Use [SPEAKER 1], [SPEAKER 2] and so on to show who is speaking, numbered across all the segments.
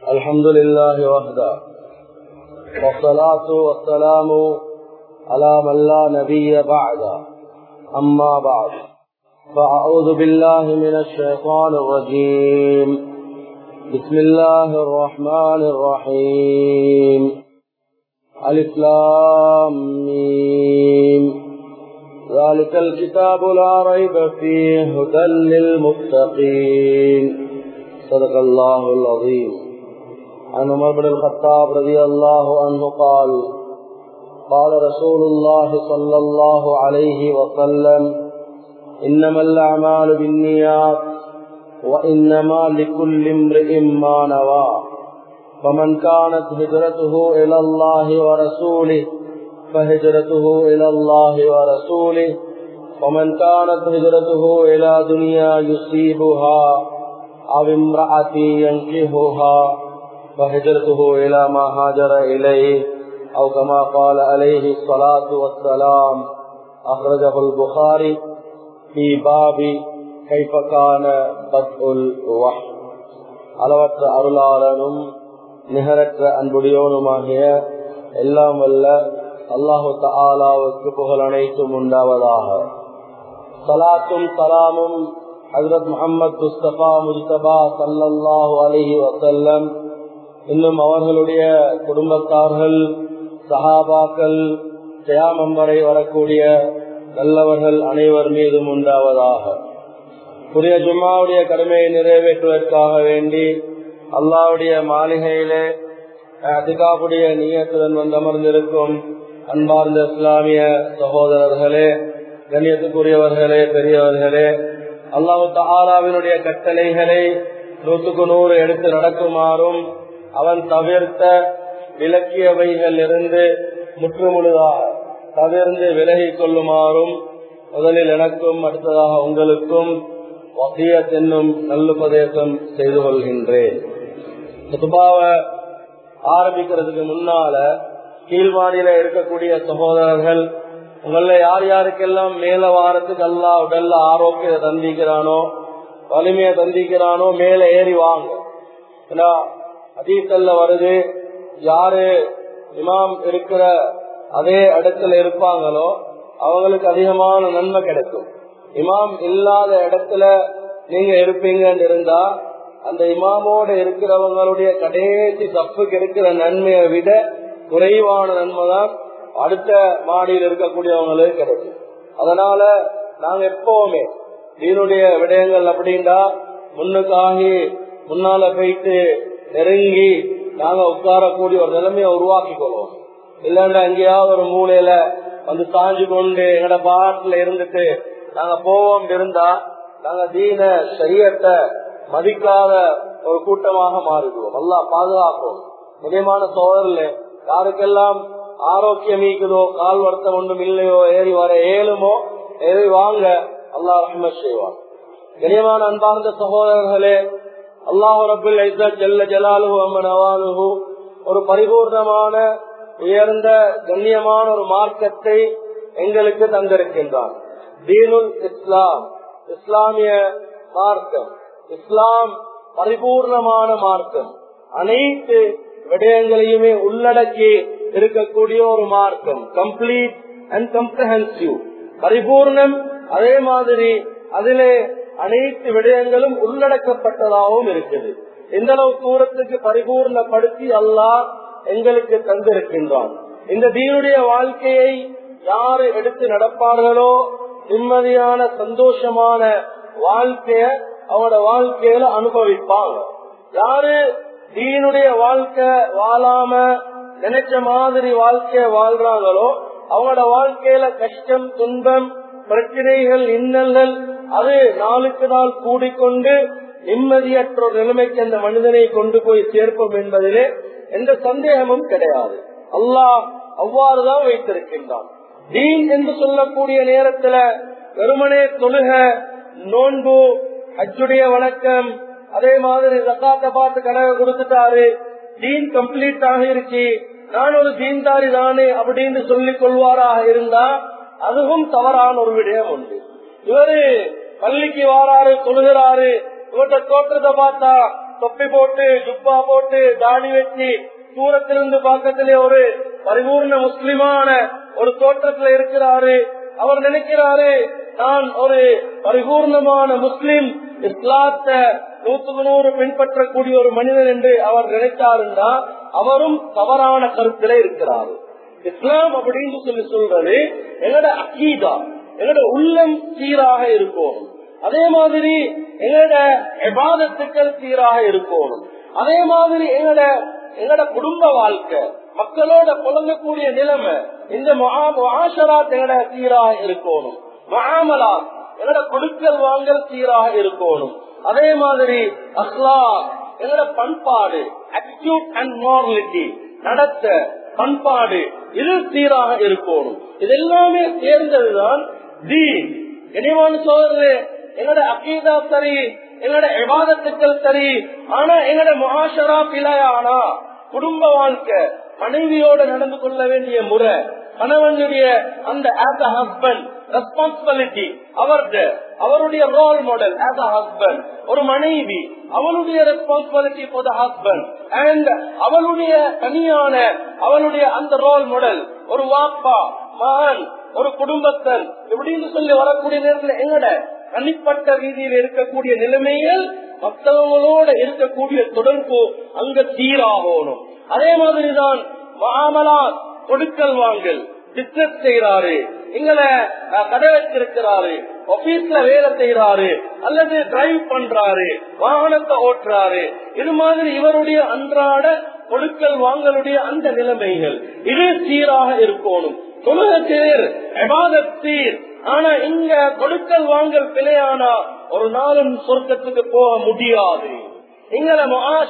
[SPEAKER 1] الحمد لله وحده والصلاة والسلام على من لا نبي بعده أما بعد فأعوذ بالله من الشيطان الرجيم بسم الله الرحمن الرحيم الإسلام ذلك الكتاب لا ريب فيه هدى للمتقين صدق الله العظيم عن عمر بن الخطاب رضي الله عنه قال قال رسول الله صلى الله عليه وسلم إنما الأعمال بالنيات وإنما لكل امرئ ما نوى فمن كانت هجرته إلى الله ورسوله فهجرته إلى الله ورسوله ومن كانت هجرته إلى دنيا يصيبها أو امرأة ينكهها فهجرته إلى ما هاجر إليه أو كما قال عليه الصلاة والسلام أخرجه البخاري في باب كيف كان بدء الوحي அளவற்ற அருளாளனும் நிகரற்ற அன்புடையோனுமாகிய எல்லாம் வல்ல அல்லாஹு தாலாவுக்கு புகழ் அனைத்தும் உண்டாவதாக சலாத்தும் சலாமும் ஹசரத் முகமது முஸ்தபா முஸ்தபா சல்லாஹூ அலஹி வசல்லம் இன்னும் அவர்களுடைய குடும்பத்தார்கள் சஹாபாக்கள் ஜயாமம் வரை வரக்கூடிய நல்லவர்கள் அனைவர் மீதும் உண்டாவதாக புதிய ஜும்மாவுடைய கடமையை நிறைவேற்றுவதற்காக வேண்டி அல்லாவுடைய மாளிகையிலே அதிகாவுடைய நீயத்துடன் வந்து அமர்ந்திருக்கும் அன்பார்ந்த இஸ்லாமிய சகோதரர்களே கண்ணியத்துக்குரியவர்களே பெரியவர்களே அல்லாஹு தாலாவினுடைய கட்டளைகளை நூற்றுக்கு நூறு எடுத்து நடக்குமாறும் அவன் தவிர்த்த விலக்கியவைகள் இருந்து முற்றுமுழுதாக தவிர்ந்து விலகி கொள்ளுமாறும் முதலில் எனக்கும் அடுத்ததாக உங்களுக்கும் வசிய என்னும் நல்லுபதேசம் செய்து கொள்கின்றேன் சுபாவை ஆரம்பிக்கிறதுக்கு முன்னால கீழ்வாடியில இருக்கக்கூடிய சகோதரர்கள் உங்கள யார் யாருக்கெல்லாம் மேல வாரத்துக்கு அல்லா உடல்ல ஆரோக்கியத்தை தந்திக்கிறானோ வலிமையை தந்திக்கிறானோ மேல ஏறி வாங்க ஏன்னா அதீசல்ல வருது யாரு இமாம் இருக்கிற அதே இடத்துல இருப்பாங்களோ அவங்களுக்கு அதிகமான நன்மை கிடைக்கும் இமாம் இல்லாத இடத்துல நீங்க இருப்பீங்கன்னு இருந்தா அந்த இமாமோட இருக்கிறவங்களுடைய கடைசி தப்புக்கு இருக்கிற நன்மையை விட குறைவான நன்மை தான் அடுத்த மாடியில் இருக்கக்கூடியவங்களுக்கு கிடைக்கும் அதனால நாங்க எப்பவுமே தீனுடைய விடயங்கள் அப்படின்னா முன்னுக்காகி முன்னால போயிட்டு நெருங்கி நாங்க உட்காரக்கூடிய ஒரு நிலைமையை உருவாக்கி கொள்வோம் இல்லைன்னா எங்கேயாவது ஒரு மூலையில வந்து சாஞ்சு கொண்டு எங்கட பாட்டுல இருந்துட்டு நாங்க போவோம் இருந்தா நாங்க தீன சரியத்தை மதிக்காத ஒரு கூட்டமாக மாறிடுவோம் நல்லா பாதுகாப்போம் நிஜமான சோழர்ல யாருக்கெல்லாம் ஆரோக்கியம் ஈக்குதோ கால் வருத்தம் ஒன்றும் இல்லையோ ஏறி வர ஏழுமோ ஏறி வாங்க அல்லா ரஹ்ம செய்வான் கனியமான அன்பார்ந்த சகோதரர்களே அல்லாஹ் ரபுல் ஜல்ல ஜலாலு அம்மனவாலுஹு ஒரு பரிபூர்ணமான உயர்ந்த கண்ணியமான ஒரு மார்க்கத்தை எங்களுக்கு தந்திருக்கின்றான் தீனுல் இஸ்லாம் இஸ்லாமிய மார்க்கம் இஸ்லாம் பரிபூர்ணமான மார்க்கம் அனைத்து விடயங்களையுமே உள்ளடக்கி இருக்கக்கூடிய ஒரு மார்க்கம் கம்ப்ளீட் அண்ட் கம்ப்ரஹென்சிவ் பரிபூர்ணம் அதே மாதிரி அதிலே அனைத்து விடயங்களும் உள்ளடக்கப்பட்டதாகவும் இருக்குது எந்த அளவு தூரத்துக்கு பரிபூர்ணப்படுத்தி அல்லாஹ் எங்களுக்கு தந்திருக்கின்றான் இந்த தீனுடைய வாழ்க்கையை யாரு எடுத்து நடப்பார்களோ நிம்மதியான சந்தோஷமான வாழ்க்கைய அவனோட வாழ்க்கையில அனுபவிப்பாங்க யாரு தீனுடைய வாழ்க்கை வாழாம நினைச்ச மாதிரி வாழ்க்கைய வாழ்றாங்களோ அவங்களோட வாழ்க்கையில கஷ்டம் துன்பம் பிரச்சனைகள் இன்னல்கள் அது நாளுக்கு நாள் கூடிக்கொண்டு நிம்மதியற்ற ஒரு நிலைமைக்கு அந்த மனிதனை கொண்டு போய் சேர்ப்போம் என்பதிலே எந்த சந்தேகமும் கிடையாது அல்லாஹ் அவ்வாறுதான் வைத்திருக்கின்றான் தீன் என்று சொல்லக்கூடிய நேரத்துல வெறுமனே தொழுக நோன்பு ஹஜ்ஜுடைய வணக்கம் அதே மாதிரி ஜக்காத்த பார்த்து கனவை கொடுத்துட்டாரு தீன் கம்ப்ளீட் ஆகிருச்சு நான் ஒரு தீன்தாரி தானே அப்படின்னு சொல்லிக் கொள்வாராக இருந்தா அதுவும் தவறான ஒரு விடயம் உண்டு இவரு பள்ளிக்கு வாராரு தொழுகிறாரு இவர்கிட்ட தோற்றத்தை பார்த்தா தொப்பி போட்டு ஜுப்பா போட்டு தாடி வச்சு தூரத்திலிருந்து பக்கத்திலே ஒரு பரிபூர்ண முஸ்லிமான ஒரு தோற்றத்துல இருக்கிறாரு அவர் நினைக்கிறாரு நான் ஒரு பரிபூர்ணமான முஸ்லிம் இஸ்லாத்தை நூத்துக்கு நூறு பின்பற்றக்கூடிய ஒரு மனிதன் என்று அவர் நினைத்தாருந்தா அவரும் தவறான கருத்திலே இருக்கிறார் இஸ்லாம் அப்படின்னு சொல்லி சொல்றது எங்கட அக்கீதா எங்கட உள்ளம் சீராக இருக்கணும் அதே மாதிரி எங்கட எபாதத்துக்கள் சீராக இருக்கணும் அதே மாதிரி எங்கட எங்கட குடும்ப வாழ்க்கை மக்களோட புலங்கக்கூடிய நிலைமை இந்த ஆஷராத் எங்கட சீராக இருக்கணும் மகாமலா எங்கட கொடுக்கல் வாங்கல் சீராக இருக்கணும் அதே மாதிரி அஸ்லா எங்கட பண்பாடு அட்டிடியூட் அண்ட் மாரலிட்டி நடத்த பண்பாடு இது சீராக இருக்கணும் இது எல்லாமே சேர்ந்ததுதான் தி இனிவான சோதரே எங்கட அக்கீதா சரி எங்கட விவாதத்துக்கள் சரி ஆனா எங்கட மகாஷரா பிழையானா குடும்ப வாழ்க்கை மனைவியோட நடந்து கொள்ள வேண்டிய முறை கணவனுடைய அந்த ஆஸ் அ ஹஸ்பண்ட் ரெஸ்பான்சிபிலிட்டி அவருடைய அவருடைய role model as a husband ஒரு மனைவி அவளுடைய responsibility for the husband and அவளுடைய தனியான அவளுடைய அந்த ரோல் மாடல் ஒரு வாப்பா மகன் ஒரு குடும்பத்தன் இப்படின்னு சொல்லி வரக்கூடிய நேரத்தில் எங்கட தனிப்பட்ட ரீதியில் இருக்கக்கூடிய நிலைமைகள் மற்றவங்களோட இருக்கக்கூடிய தொடர்பு அங்க சீராகணும் அதே மாதிரிதான் மாமலா கொடுக்கல் வாங்கல் பிசினஸ் செய்யறாரு எங்களை கடை வச்சிருக்கிறாரு ஆபீஸ்ல வேலை செய்யறாரு அல்லது டிரைவ் பண்றாரு வாகனத்தை ஓட்டுறாரு இது மாதிரி இவருடைய அன்றாட கொடுக்கல் வாங்கலுடைய அந்த நிலைமைகள் இது சீராக இருக்கணும் தொழுக சீர் சீர் ஆனா இங்க கொடுக்கல் வாங்கல் பிழையானா ஒரு நாளும் சொர்க்கத்துக்கு போக முடியாது எங்களை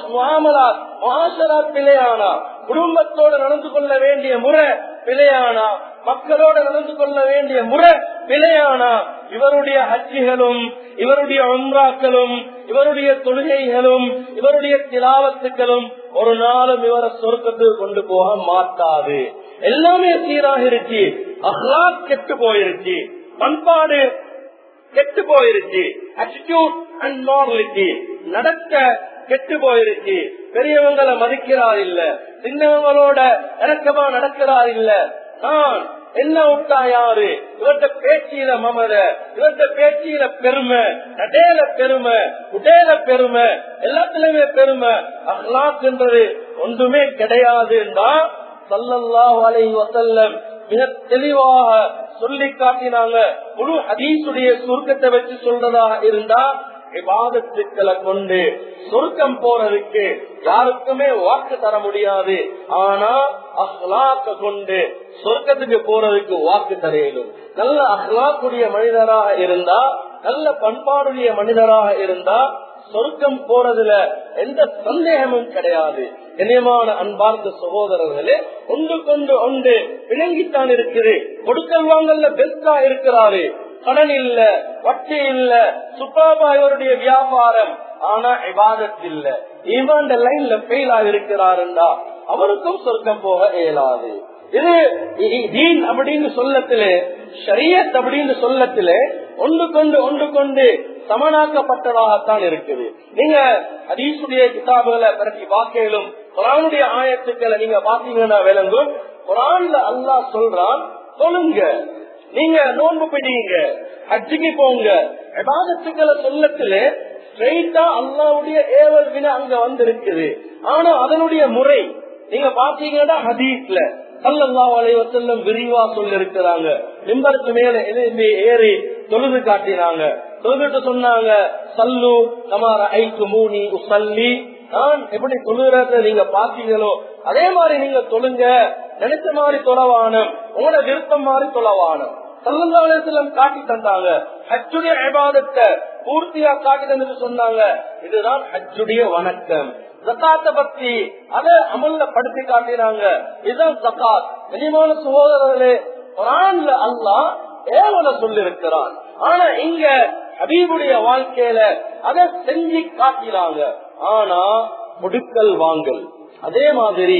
[SPEAKER 1] பிழையானா குடும்பத்தோடு நடந்து கொள்ள வேண்டிய முறை பிழையானா மக்களோட நடந்து கொள்ள வேண்டிய முறை பிழையானா இவருடைய ஹஜ்ஜிகளும் இவருடைய ஒன்றாக்களும் இவருடைய தொழுகைகளும் இவருடைய திலாவத்துக்களும் ஒரு நாளும் இவரை சொர்க்கத்துக்கு கொண்டு போக மாட்டாது எல்லாமே சீராக இருச்சு அஹ்லாக் கெட்டு போயிருச்சு பண்பாடு கெட்டு போயிருச்சு அட்டிடியூட் அண்ட் மாரலிட்டி நடக்க கெட்டு போயிருச்சு பெரியவங்களை மதிக்கிறார் இல்ல சின்னவங்களோட இறக்கமா நடக்கிறார் இல்ல நான் என்ன விட்டா யாரு இவர்கிட்ட பேச்சியில மமத இவர்கிட்ட பேச்சியில பெருமை நடேல பெருமை உடேல பெருமை எல்லாத்துலயுமே பெருமை அஹ்லாக்ன்றது ஒன்றுமே கிடையாதுன்னா சல்லல்லாஹு அலைஹி வஸல்லம் மிக தெளிவாக சொல்லி காட்டினாங்க முழு ஹதீசுடைய சுருக்கத்தை வச்சு சொல்றதா இருந்தா விவாதத்துக்களை கொண்டு சொர்க்கம் போறதுக்கு யாருக்குமே வாக்கு தர முடியாது ஆனா அஹ்லாக்க கொண்டு சொர்க்கத்துக்கு போறதுக்கு வாக்கு தரையிலும் நல்ல அஹ்லாக்குடைய மனிதராக இருந்தா நல்ல பண்பாடுடைய மனிதராக இருந்தா சொர்க்கம் போறதுல எந்த சந்தேகமும் கிடையாது இனியமான அன்பார்ந்த சகோதரர்களே ஒன்று கொண்டு ஒன்று விளங்கித்தான் இருக்குது கொடுக்கல் வாங்கல்ல பெஸ்டா இருக்கிறாரு கடன் இல்ல வட்டி இல்ல சுப்பாபா இவருடைய வியாபாரம் ஆனா இபாதத் இல்ல இவன் லைன்ல ஃபெயில் ஆகிருக்கிறாருண்டா அவருக்கும் சொர்க்கம் போக இயலாது இது தீன் அப்படின்னு சொல்லத்திலே ஷரியத் அப்படின்னு சொல்லத்திலே ஒன்று கொண்டு ஒன்று கொண்டு சமனாக்கப்பட்டதாகத்தான் இருக்குது நீங்க அதீசுடைய கிதாபுகளை பிறகு வாக்கையிலும் குரானுடைய ஆயத்துக்களை நீங்க பாத்தீங்கன்னா விளங்கும் குரான்ல அல்லாஹ் சொல்றான் சொல்லுங்க நீங்க நோன்பு பிடிங்க ஹஜ்ஜுக்கு போங்க விவாதத்துக்களை சொல்லத்துல ஸ்ட்ரெயிட்டா அல்லாவுடைய ஏவல் வின அங்க வந்திருக்குது ஆனா அதனுடைய முறை நீங்க பாத்தீங்கன்னா ஹதீஸ்ல சல்லல்லா அலைவசல்லம் விரிவா சொல்லி இருக்கிறாங்க மிம்பருக்கு மேல எழும்பி ஏறி தொழுது காட்டினாங்க தொழுதுட்டு சொன்னாங்க சல்லு கமார ஐக்கு மூனி உசல்லி நான் எப்படி தொழுகிறத நீங்க பாத்தீங்களோ அதே மாதிரி நீங்க தொழுங்க நினைச்ச மாதிரி தொலைவானம் உங்களோட விருப்பம் மாதிரி தொலைவானம் சல்லல்லாசலம் காட்டி தந்தாங்க ஹஜ்ஜுடைய விவாதத்தை பூர்த்தியா காட்டி தந்துட்டு சொன்னாங்க இதுதான் ஹஜ்ஜுடைய வணக்கம் ஜக்காத்த பத்தி அதை அமல்ல படுத்தி காட்டினாங்க இதுதான் ஜக்காத் கனிமான சகோதரர்களே குரான்ல அல்லாஹ் ஏவல சொல்லி இருக்கிறான் ஆனா இங்க ஹபீபுடைய வாழ்க்கையில அதை செஞ்சு காட்டினாங்க ஆனா முடுக்கல் வாங்கல் அதே மாதிரி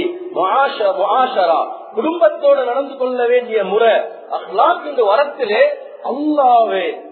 [SPEAKER 1] குடும்பத்தோடு நடந்து கொள்ள வேண்டிய முறை அஹ்லாக் இந்த வரத்திலே அல்லாவே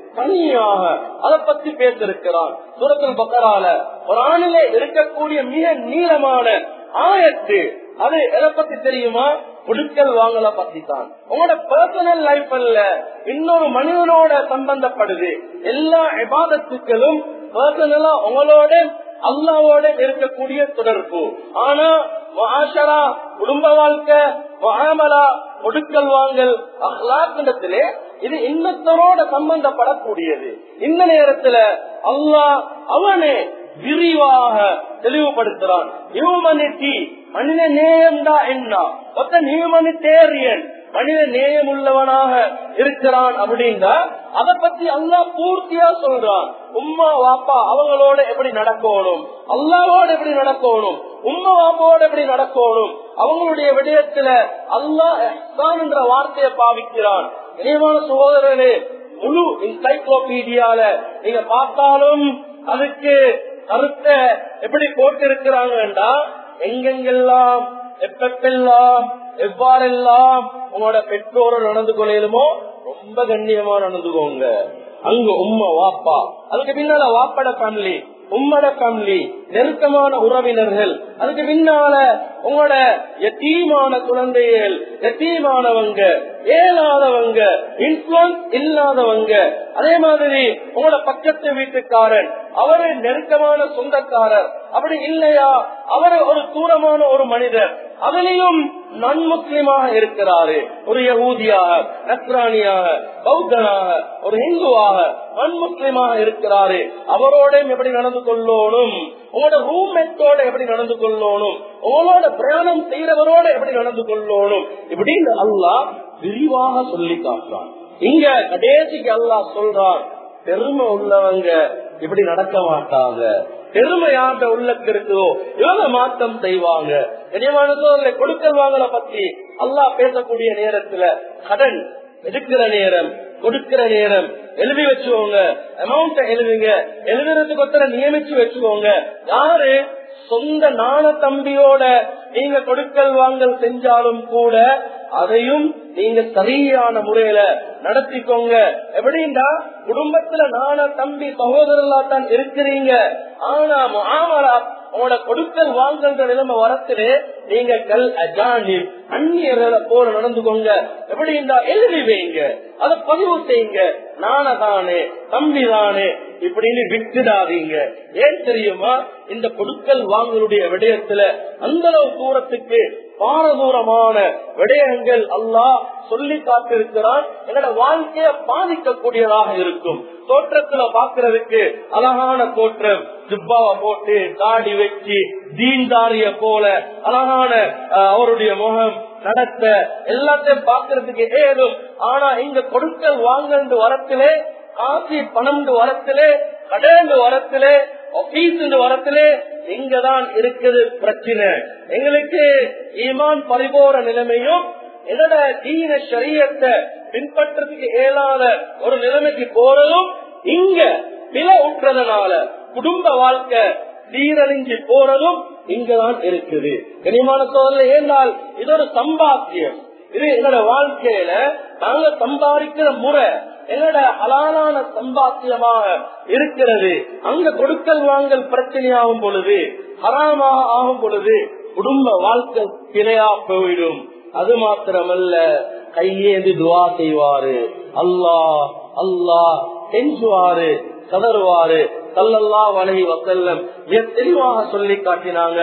[SPEAKER 1] தனியாக அதை பத்தி பேசிருக்கிறான் சூரத்துல் பக்கரால ஒரு ஆணிலே இருக்கக்கூடிய மிக நீளமான ஆயத்து அது எதை பத்தி தெரியுமா குடுக்கல் வாங்கல பத்தி தான் உங்களோட பர்சனல் லைஃப் அல்ல இன்னொரு மனிதனோட சம்பந்தப்படுது எல்லா விவாதத்துக்களும் பர்சனலா உங்களோட அல்லாவோட இருக்கக்கூடிய தொடர்பு ஆனா மகாஷரா குடும்ப வாழ்க்கை மகாமலா கொடுக்கல் வாங்கல் அஹ்லாக்கிடத்திலே இது இன்னத்தரோட சம்பந்தப்படக்கூடியது இந்த நேரத்துல அல்லாஹ் அவனே விரிவாக தெளிவுபடுத்துறான் ஹியூமனிட்டி மனித நேயம் தான் என்ன ஒருத்தன் ஹியூமனிடேரியன் மனித நேயம் உள்ளவனாக இருக்கிறான் அப்படின்னா அதை பத்தி அல்லா பூர்த்தியா சொல்றான் உம்மா வாப்பா அவங்களோட எப்படி நடக்கணும் அல்லாவோட எப்படி நடக்கணும் உம்மா வாப்பாவோட எப்படி நடக்கணும் அவங்களுடைய விடயத்துல அல்லாஹ் என்ற வார்த்தையை பாவிக்கிறான் இணையமான சகோதரனே முழு என்சைக்ளோபீடியால நீங்க பார்த்தாலும் அதுக்கு கருத்தை எப்படி போட்டிருக்கிறாங்கன்றா எங்கெங்கெல்லாம் எப்பெல்லாம் எவ்வாறெல்லாம் உங்களோட பெற்றோரை நடந்து கொள்ளையிலுமோ ரொம்ப கண்ணியமா நடந்துக்கோங்க அங்க உம்மா வாப்பா அதுக்கு பின்னால வாப்பட ஃபேமிலி உம்மட ஃபேமிலி நெருக்கமான உறவினர்கள் அதுக்கு பின்னால உங்களோட எத்தீமான குழந்தைகள் எத்தீமானவங்க ஏலாதவங்க இன்ஃபுளுன்ஸ் இல்லாதவங்க அதே மாதிரி உங்களோட பக்கத்து வீட்டுக்காரன் அவரு நெருக்கமான சொந்தக்காரர் அப்படி இல்லையா அவரு ஒரு தூரமான ஒரு மனிதர் அதுலயும் நன் முஸ்லிமாக இருக்கிறாரு ஒரு யகூதியாக நக்ரானியாக பௌத்தனாக ஒரு இந்துவாக நன் முஸ்லிமாக இருக்கிறாரு அவரோட எப்படி நடந்து கொள்ளணும் உங்களோட ரூம்மேட்டோட எப்படி நடந்து கொள்ளணும் உங்களோட பிரயாணம் செய்யறவரோட எப்படி நடந்து கொள்ளணும் இப்படின்னு அல்லாஹ் விரிவாக சொல்லி காட்டுறான் இங்க கடைசிக்கு அல்லாஹ் சொல்றான் பெருமை உள்ளவங்க இப்படி நடக்க மாட்டாங்க பெருமை யார்கிட்ட உள்ளக்கு இருக்குதோ இவங்க மாற்றம் செய்வாங்க கனியமான சோதனை கொடுக்கல் வாங்கல பத்தி அல்லாஹ் பேசக்கூடிய நேரத்துல கடன் எடுக்கிற நேரம் கொடுக்கிற நேரம் எழுதி வச்சுக்கோங்க அமௌண்ட எழுதுங்க எழுதுறதுக்கு ஒருத்தர நியமிச்சு வச்சுக்கோங்க யாரு சொந்த நாண தம்பியோட நீங்க கொடுக்கல் வாங்கல் செஞ்சாலும் கூட அதையும் நீங்க சரியான முறையில நடத்திக்கோங்க எப்படின்னா குடும்பத்துல நான தம்பி சகோதரர்களா தான் இருக்கிறீங்க ஆனா ஆமரா உங்களோட கொடுக்கல் வாங்கன்ற நிலைமை வரத்திலே நீங்க கல் அஜானி அந்நியர்களை போல நடந்துக்கோங்க எப்படின்னா எழுதி வைங்க அதை பதிவு செய்யுங்க நானதானே தம்பி தானே இப்படின்னு விட்டுடாதீங்க ஏன் தெரியுமா இந்த கொடுக்கல் வாங்கலுடைய விடயத்துல அந்த அளவு தூரத்துக்கு பாரதூரமான விடயங்கள் அல்லாஹ் சொல்லி காத்திருக்கிறான் என்னோட வாழ்க்கைய பாதிக்கக்கூடியதாக இருக்கும் தோற்றத்துல பாக்குறதுக்கு அழகான தோற்றம் ஜுப்பாவை போட்டு தாடி வச்சு தீன்தாரிய போல அழகான அவருடைய முகம் நடத்த எல்லாத்தையும் பாக்குறதுக்கு ஏதும் ஆனா இங்க கொடுக்கல் வாங்கண்டு வரத்திலே காசி பணம் வரத்திலே கடன் வரத்திலே ஆபீஸ் வரத்திலே இங்கதான் இருக்குது பிரச்சனை எங்களுக்கு ஈமான் பரிபோற நிலைமையும் என்னோட தீன சரியத்தை பின்பற்றதுக்கு இயலாத ஒரு நிலைமைக்கு போறதும் இங்க பில உற்றதுனால குடும்ப வாழ்க்கை சீரழிஞ்சு போறதும் இங்கதான் இருக்குது கனிமான சோதனை ஏனால் இது ஒரு சம்பாத்தியம் இது எங்களோட வாழ்க்கையில நாங்க சம்பாதிக்கிற முறை எங்களோட அலாலான சம்பாத்தியமாக இருக்கிறது அங்க கொடுக்கல் வாங்கல் பிரச்சனையாகும் பொழுது ஹராமாக ஆகும் பொழுது குடும்ப வாழ்க்கை பிழையா போயிடும் அது மாத்திரமல்ல கையேந்து துவா செய்வாரு அல்லாஹ் அல்லாஹ் கெஞ்சுவாரு கதறுவாரு சல்லல்லா வலகி வசல்லம் மிக தெளிவாக சொல்லி காட்டினாங்க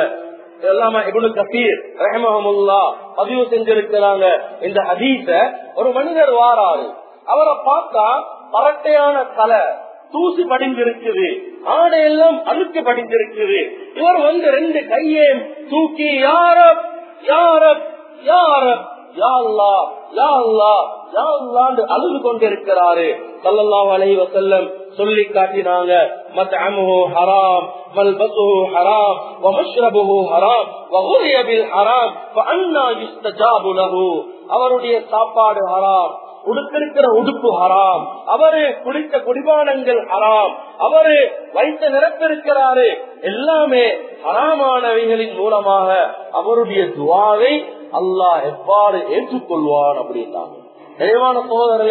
[SPEAKER 1] பதிவு செஞ்சிருக்கிறாங்க இந்த ஹதீஸ ஒரு மனிதர் வாராரு அவரை பார்த்தா பரட்டையான தலை தூசி படிஞ்சிருக்குது ஆடையெல்லாம் அழுக்கு படிஞ்சிருக்குது இவர் வந்து ரெண்டு கையை தூக்கி யாரப் யாரப் யாரப் அழுது கொண்டிருக்கிறாரு சல்லல்லாஹு அலைஹி வஸல்லம் சொல்லி காட்டினாங்க மத்அமுஹு ஹராம் மல்பஸுஹு ஹராம் வமஷ்ரபுஹு ஹராம் வகுரிய பில் ஹராம் ஃபஅன்னா யுஸ்தஜாபு லஹு அவருடைய சாப்பாடு ஹராம் உடுத்திருக்கிற உடுப்பு ஹராம் அவரு குடித்த குடிபானங்கள் ஹராம் அவரு வைத்த நிரப்பிருக்கிறாரு எல்லாமே ஹராமானவைகளின் மூலமாக அவருடைய துவாவை அல்லாஹ் எவ்வாறு ஏற்றுக்கொள்வான் அப்படின்னாங்க தெளிவான சோதரர்களே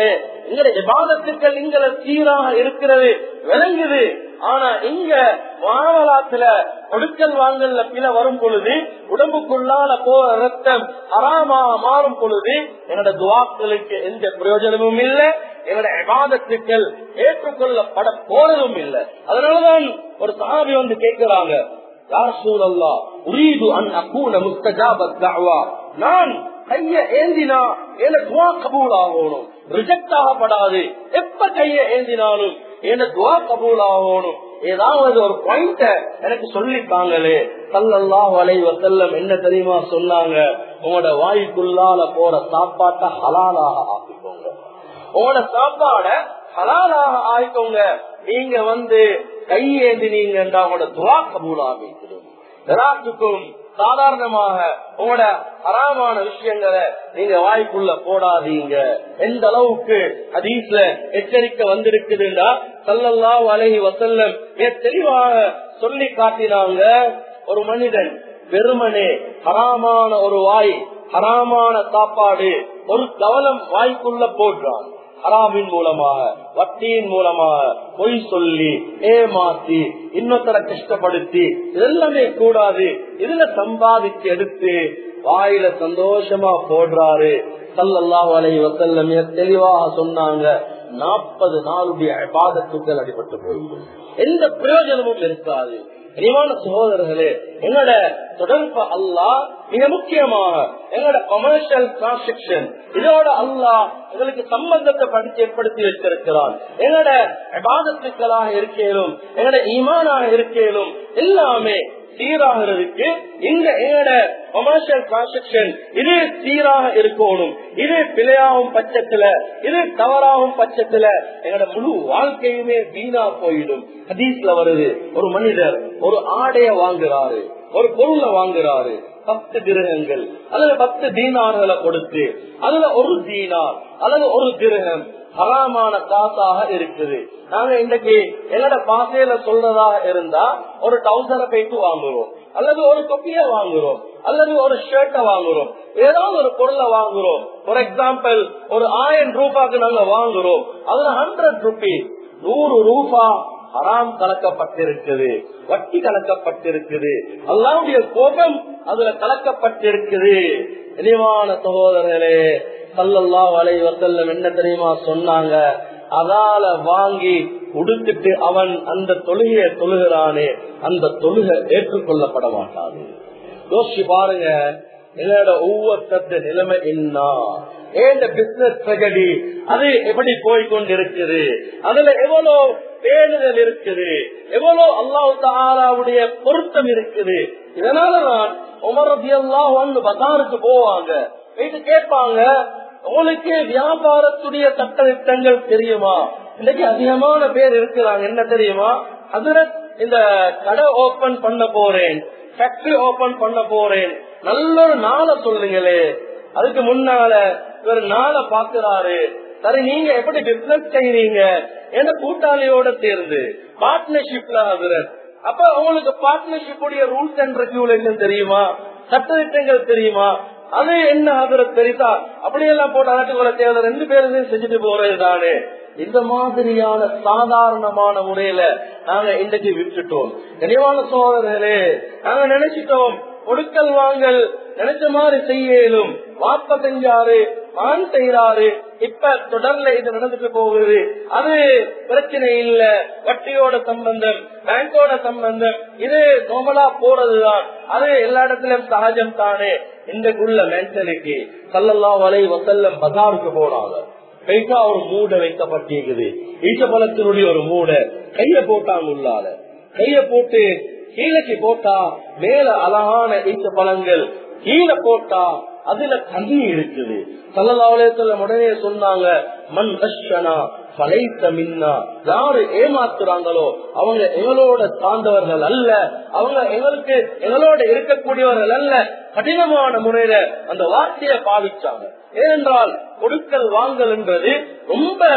[SPEAKER 1] எங்கட விவாதத்துக்கள் இங்கட சீராக இருக்கிறது விளங்குது ஆனா இங்க மாவலாத்துல கொடுக்கல் வாங்கல்ல பில வரும் பொழுது உடம்புக்குள்ளால போற ரத்தம் அறாமாக மாறும் பொழுது என்னோட துவாக்களுக்கு எந்த பிரயோஜனமும் இல்லை என்னோட விவாதத்துக்கள் ஏற்றுக்கொள்ளப்பட போறதும் இல்லை அதனாலதான் ஒரு சாமி வந்து கேட்கிறாங்க யார் சூழல்லா உரீது அன் அக்கூன முஸ்தஜாபத் தஅவா நான் கைய ஏந்தினா என்ன துவா கபூல் ஆகணும் ரிஜெக்ட் ஆகப்படாது எப்ப கைய ஏந்தினாலும் என்ன துவா கபூல் ஆகணும் ஏதாவது ஒரு பாயிண்ட எனக்கு சொல்லித்தாங்களே சல்லல்லாஹு அலைஹி வஸல்லம் என்ன தெரியுமா சொன்னாங்க உங்களோட வாய்க்குள்ளால போற சாப்பாட்டை ஹலாலாக ஆக்கிக்கோங்க உங்களோட சாப்பாட ஹலாலாக ஆயிக்கோங்க நீங்க வந்து கையேந்தினீங்கன்னா உங்களோட துவா கபூலாகிடும் எல்லாத்துக்கும் சாதாரணமாக உங்களோட அறாமான விஷயங்களை நீங்க வாய்க்குள்ள போடாதீங்க எந்த அளவுக்கு ஹதீஸ்ல எச்சரிக்கை வந்திருக்குதுன்னா சல்லல்லாஹு அலைஹி வசல்லம் மிக தெளிவாக சொல்லி காட்டினாங்க ஒரு மனிதன் வெறுமனே ஹராமான ஒரு வாய் ஹராமான சாப்பாடு ஒரு கவலம் வாய்க்குள்ள போடுறான் ஹராமின் மூலமாக வட்டியின் மூலமாக பொய் சொல்லி ஏமாத்தி இன்னொருத்தர கஷ்டப்படுத்தி இதெல்லாமே கூடாது இதுல சம்பாதிச்சு எடுத்து வாயில சந்தோஷமா போடுறாரு சல்லல்லாஹு அலைஹி வஸல்லம் மிக தெளிவாக சொன்னாங்க நாற்பது நாளுடைய பாதத்துக்கள் அடிபட்டு போயிருக்கும் எந்த பிரயோஜனமும் இருக்காது இனிமான சகோதரர்களே எங்களோட தொடர்பு அல்லா மிக முக்கியமாக எங்களோட கமர்ஷியல் டிரான்சாக்சன் இதோட அல்லா எங்களுக்கு சம்பந்தத்தை படித்து ஏற்படுத்தி வச்சிருக்கிறான் எங்களோட விவாதத்துக்களாக இருக்கேனும் எங்களோட ஈமானாக இருக்கேனும் எல்லாமே சீராகிறதுக்கு இந்த எங்களோட கமர்ஷியல் டிரான்சாக்சன் இது சீராக இருக்கணும் இது பிழையாகும் பட்சத்துல இது தவறாகும் பட்சத்துல எங்களோட முழு வாழ்க்கையுமே வீணா போயிடும் ஹதீஸ்ல வருது ஒரு மனிதர் ஒரு ஆடைய வாங்குறாரு ஒரு பொருளை வாங்குறாரு பத்து கிரகங்கள் அல்லது பத்து தீனார்களை கொடுத்து அதுல ஒரு தீனார் அல்லது ஒரு கிரகம் ஹராமான காசாக இருக்குது நாங்க இன்றைக்கு என்னோட பாசையில சொல்றதாக இருந்தா ஒரு டவுசரை போயிட்டு வாங்குறோம் அல்லது ஒரு தொப்பிய வாங்குறோம் அல்லது ஒரு ஷர்ட்டை வாங்குறோம் ஏதாவது ஒரு பொருளை வாங்குறோம் ஃபார் எக்ஸாம்பிள் ஒரு ஆயிரம் ரூபாய்க்கு நாங்க வாங்குறோம் அதுல ஹண்ட்ரட் ருபீஸ் நூறு ரூபா ஹராம் கலக்கப்பட்டிருக்குது வட்டி கலக்கப்பட்டிருக்குது அல்லாவுடைய கோபம் அதுல கலக்கப்பட்டிருக்குது இனிவான சகோதரர்களே சல்லல்லா வலை வசல்லம் என்ன தெரியுமா சொன்னாங்க அதால வாங்கி உடுத்துட்டு அவன் அந்த தொழுகையை தொழுகிறானே அந்த தொழுகை ஏற்றுக்கொள்ளப்பட மாட்டாது யோசிச்சு பாருங்க என்னோட ஒவ்வொருத்த நிலைமை என்ன ஏண்ட பிசினஸ் ட்ரெகடி அது எப்படி போய்கொண்டிருக்குது அதுல எவ்வளவு பேணுதல் இருக்குது எவ்வளவு அல்லாஹு தாலாவுடைய பொருத்தம் இருக்குது இதனாலதான் உமரதி எல்லாம் வந்து பசாருக்கு போவாங்க போயிட்டு கேட்பாங்க உங்களுக்கு வியாபாரத்துடைய சட்ட திட்டங்கள் தெரியுமா இன்னைக்கு அதிகமான பேர் இருக்கிறாங்க என்ன தெரியுமா அதுல இந்த கடை ஓபன் பண்ண போறேன் ஃபேக்டரி ஓபன் பண்ண போறேன் நல்ல ஒரு நாளை சொல்லுங்களே அதுக்கு முன்னால இவர் நாளை பாக்குறாரு சரி நீங்க எப்படி பிசினஸ் செய்யறீங்க என்ன கூட்டாளியோட சேர்ந்து பார்ட்னர்ஷிப்ல ஹசரத் அப்ப உங்களுக்கு பார்ட்னர்ஷிப் உடைய ரூல்ஸ் அண்ட் ரெகுலேஷன் தெரியுமா சட்டத்திட்டங்கள் தெரியுமா அது என்ன ஹசரத் தெரியுதா அப்படியெல்லாம் போட்டு அதற்கு தேவை ரெண்டு பேரும் செஞ்சுட்டு போறது தானே இந்த மாதிரியான சாதாரணமான முறையில நாங்க இன்றைக்கு விட்டுட்டோம் கனிவான சோதரர்களே நாங்க நினைச்சிட்டோம் கொடுக்கல் வாங்கல் நினைச்ச மாதிரி செய்யலும் வாப்ப செஞ்சாரு ஆண் செய்யறாரு இப்ப தொடர்ல இது நடந்துட்டு போகுது அது பிரச்சனை இல்ல வட்டியோட சம்பந்தம் பேங்கோட சம்பந்தம் இது நோமலா போறதுதான் அது எல்லா இடத்திலும் சகஜம் தானே இன்றைக்குள்ள மென்டலிட்டி சல்லல்லா வலை வசல்லம் பசாருக்கு போனாங்க கைக்கா ஒரு மூடை வைக்கப்பட்டிருக்குது ஈச்சப்பழத்தினுடைய ஒரு மூடை கைய போட்டாங்க உள்ளால கைய போட்டு கீழக்கு போட்டா மேல அழகான ஈச்ச பழங்கள் கீழே போட்டா அதுல தண்ணி இருக்குது சல்லல்லாவுல உடனே சொன்னாங்க மண் கஷ்டனா பழைத்த மின்னா யாரு ஏமாத்துறாங்களோ அவங்க எங்களோட சார்ந்தவர்கள் அல்ல அவங்க எங்களுக்கு எங்களோட இருக்கக்கூடியவர்கள் அல்ல கடினமான முறையில அந்த வார்த்தையை பாவிச்சாங்க ஏனென்றால் கொடுக்கல் வாங்கல் என்றது ரொம்ப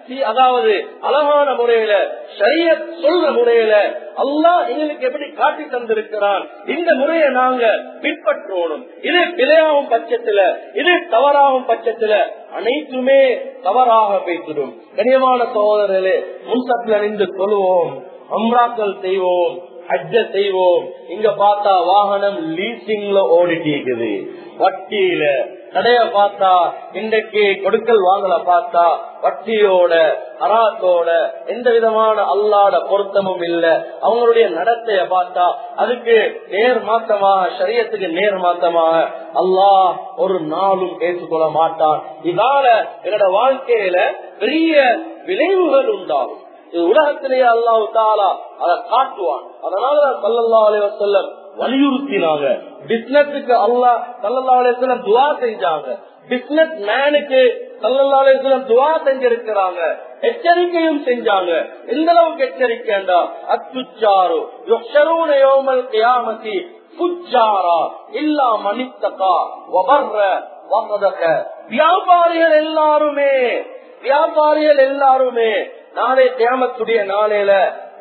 [SPEAKER 1] அதாவது அழகான முறையில சரிய சொல்ற முறையில அல்லாஹ் எங்களுக்கு எப்படி காட்டி தந்திருக்கிறான் இந்த முறையை நாங்க பின்பற்றணும் இது பிழையாகும் பட்சத்துல இது தவறாகும் பட்சத்துல அனைத்துமே தவறாக பேசிடும் கனியமான சகோதரர்களே முன்சத்துல நின்று கொள்வோம் அம்ராக்கள் செய்வோம் ஹஜ்ஜ செய்வோம் இங்க பார்த்தா வாகனம் லீசிங்ல ஓடிட்டு இருக்குது வட்டியில கடைய பார்த்தா இன்றைக்கு கொடுக்கல் வாங்கல பார்த்தா வட்டியோட அராத்தோட எந்த விதமான அல்லாட பொருத்தமும் இல்ல அவங்களுடைய நடத்தைய பார்த்தா அதுக்கு நேர் மாத்தமாக சரியத்துக்கு நேர் மாத்தமாக அல்லாஹ் ஒரு நாளும் ஏற்றுக்கொள்ள மாட்டான் இதால என்னோட வாழ்க்கையில பெரிய விளைவுகள் உண்டாகும் இது உலகத்திலேயே அல்லாஹு தாலா அதை காட்டுவான் அதனால சல்லல்லா அலைவசல்லம் வலியுறுத்தினாங்க பிசினஸுக்கு அல்லாஹ் சல்லல்லா அலைவசல்லம் துவா செஞ்சாங்க பிசினஸ் மேனுக்கு சல்லல்லா அலைவசல்லம் துவா செஞ்சிருக்கிறாங்க எச்சரிக்கையும் செஞ்சாங்க எந்த அளவுக்கு எச்சரிக்கைண்டா அத்துச்சாரு யுக்ஷரூன யோமல் கியாமதி புச்சாரா இல்லா மனித்தகா வபர்ற வகதக வியாபாரிகள் எல்லாருமே வியாபாரிகள் எல்லாருமே நாளை தியாமத்துடைய நாளையில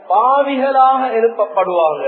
[SPEAKER 1] பாவிகளாக எழுப்பப்படுவாங்க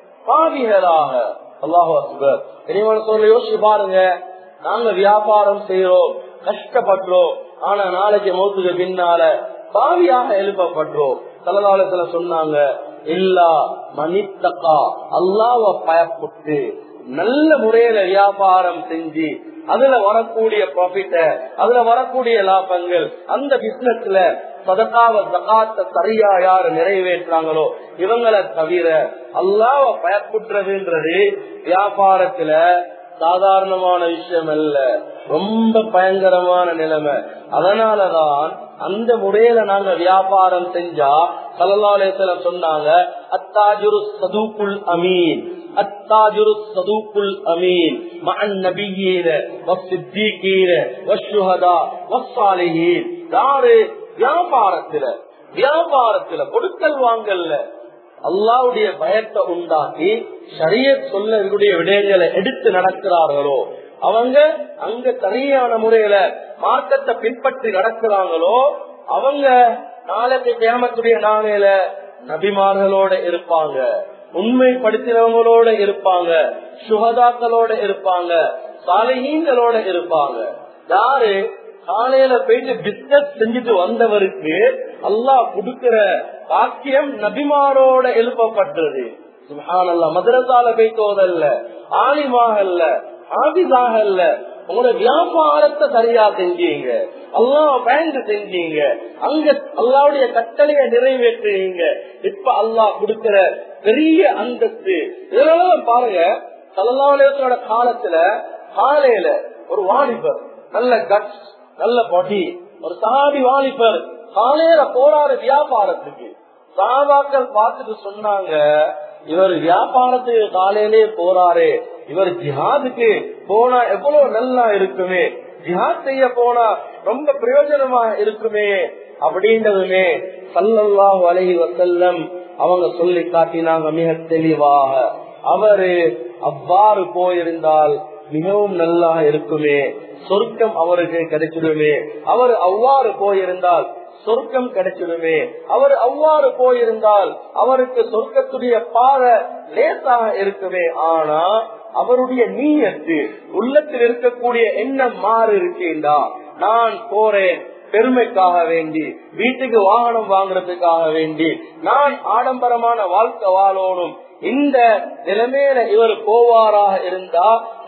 [SPEAKER 1] பாவிகளாக அல்லாஹு அக்பர் இனிவன் சொல்ல யோசிச்சு பாருங்க நாங்க வியாபாரம் செய்யறோம் கஷ்டப்படுறோம் ஆனா நாளைக்கு மௌத்துக்கு பின்னால பாவியாக எழுப்பப்படுறோம் தலதாலத்துல சொன்னாங்க எல்லா மனித்தக்கா அல்லாவ பயப்பட்டு நல்ல முறையில வியாபாரம் செஞ்சு அதுல வரக்கூடிய ப்ராஃபிட்ட அதுல வரக்கூடிய லாபங்கள் அந்த பிசினஸ்ல சதகாவ சகாத்த சரியா யாரு நிறைவேற்றாங்களோ இவங்களை தவிர அல்லாவ பயப்புற்றதுன்றது வியாபாரத்துல சாதாரணமான விஷயம் அல்ல ரொம்ப பயங்கரமான நிலைமை அதனாலதான் அந்த முறையில நாங்க வியாபாரம் செஞ்சா கலலாலயத்துல சொன்னாங்க அத்தாஜுரு சதுக்குல் அமீன் அத்தாஜுரு சதுக்குல் அமீன் மகன் நபியீன வசித்தீக்கீன வசுஹதா வசாலிஹீன் யாரு வியாபாரத்துல வியாபாரத்துல கொடுக்கல் வாங்கல்ல அல்லாவுடைய பயத்தை உண்டாக்கி சரிய சொல்லக்கூடிய விடயங்களை எடுத்து நடக்கிறார்களோ அவங்க அங்க சரியான முறையில மார்க்கத்தை பின்பற்றி நடக்கிறாங்களோ அவங்க நாளைக்கு கிராமத்துடைய நாளையில நபிமார்களோட இருப்பாங்க உண்மைப்படுத்தினவங்களோட இருப்பாங்க சுகதாக்களோட இருப்பாங்க சாலையீங்களோட இருப்பாங்க யாரு காலையில போயிட்டு பிசினஸ் செஞ்சுட்டு வந்தவருக்கு அல்லாஹ் கொடுக்கிற பாக்கியம் நபிமாரோட எழுப்பப்பட்டது சுஹானல்லா மதுரசால போய்த்தோதல்ல ஆலிமாக அல்ல ஆபிதாக அல்ல உங்களோட வியாபாரத்தை சரியா செஞ்சீங்க அல்லாஹ் பயந்து செஞ்சீங்க அங்க அல்லாவுடைய கட்டளைய நிறைவேற்றுவீங்க இப்ப அல்லாஹ் கொடுக்கிற பெரிய அந்தஸ்து இதனால பாருங்க சல்லாலயத்தோட காலத்துல காலையில ஒரு வாலிபர் நல்ல கட்ஸ் நல்ல பாடி ஒரு சாதி வாலிபர் காலையில போறாரு வியாபாரத்துக்கு சாபாக்கள் பார்த்துட்டு சொன்னாங்க இவர் வியாபாரத்துக்கு காலையிலே போறாரு இவர் ஜிஹாதுக்கு போனா எவ்வளவு நல்லா இருக்குமே ஜிஹாத் செய்ய போனா ரொம்ப பிரயோஜனமா இருக்குமே அப்படின்றதுமே சல்லல்லாஹு அலைஹி வசல்லம் அவங்க சொல்லி காட்டினாங்க மிக தெளிவாக அவரு அவ்வாறு போயிருந்தால் மிகவும் நல்லா இருக்குமே சொர்க்கம் அவருக்கு கிடைச்சிடுமே அவர் அவ்வாறு போயிருந்தால் சொர்க்கம் கிடைச்சிடுமே அவர் அவ்வாறு போயிருந்தால் அவருக்கு சொர்க்கத்துடைய பாதை லேசாக இருக்குமே ஆனா அவருடைய நீயத்து உள்ளத்தில் இருக்கக்கூடிய எண்ணம் மாறு இருக்கேண்டா நான் போறேன் பெருமைக்காக வேண்டி வீட்டுக்கு வாகனம் வாங்குறதுக்காக வேண்டி நான் ஆடம்பரமான வாழ்க்கை வாழணும் இந்த நிலைமையில இவர் போவாராக இருந்தா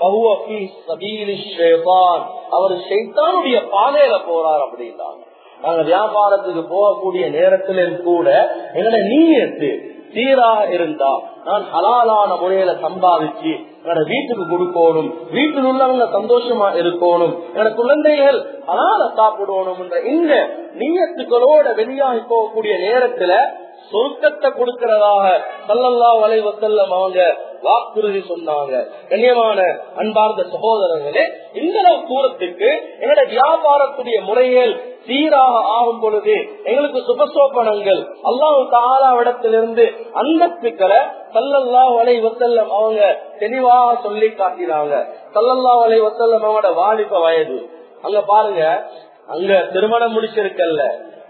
[SPEAKER 1] அவர் சைத்தானுடைய பாதையில போறார் அப்படின்றாங்க நாங்க வியாபாரத்துக்கு போகக்கூடிய நேரத்திலும் கூட எங்களை நீயத்து சீராக இருந்தா நான் ஹலாலான முறையில சம்பாதிச்சு என்னோட வீட்டுக்கு கொடுக்கணும் வீட்டில் உள்ளவங்க சந்தோஷமா இருக்கணும் என்னோட குழந்தைகள் ஹலால சாப்பிடணும் இந்த நீயத்துக்களோட வெளியாகி போகக்கூடிய நேரத்துல சொர்க்கத்தை கொடுக்கிறதாக சல்லல்லா வலைவசல்லம் அவங்க வாக்குறுதி சொன்னாங்க கண்ணியமான அன்பார்ந்த சகோதரர்களே இந்த அளவு தூரத்துக்கு எங்களோட வியாபாரத்துடைய முறைகள் சீராக ஆகும் பொழுது எங்களுக்கு சுபசோபனங்கள் அல்லாஹு தாலாவிடத்திலிருந்து அந்தத்துக்களை சல்லல்லா வலை வசல்லம் அவங்க தெளிவாக சொல்லி காட்டினாங்க சல்லல்லா வலை வசல்லம் அவங்களோட வாலிப வயது அங்க பாருங்க அங்க திருமணம் முடிச்சிருக்கல்ல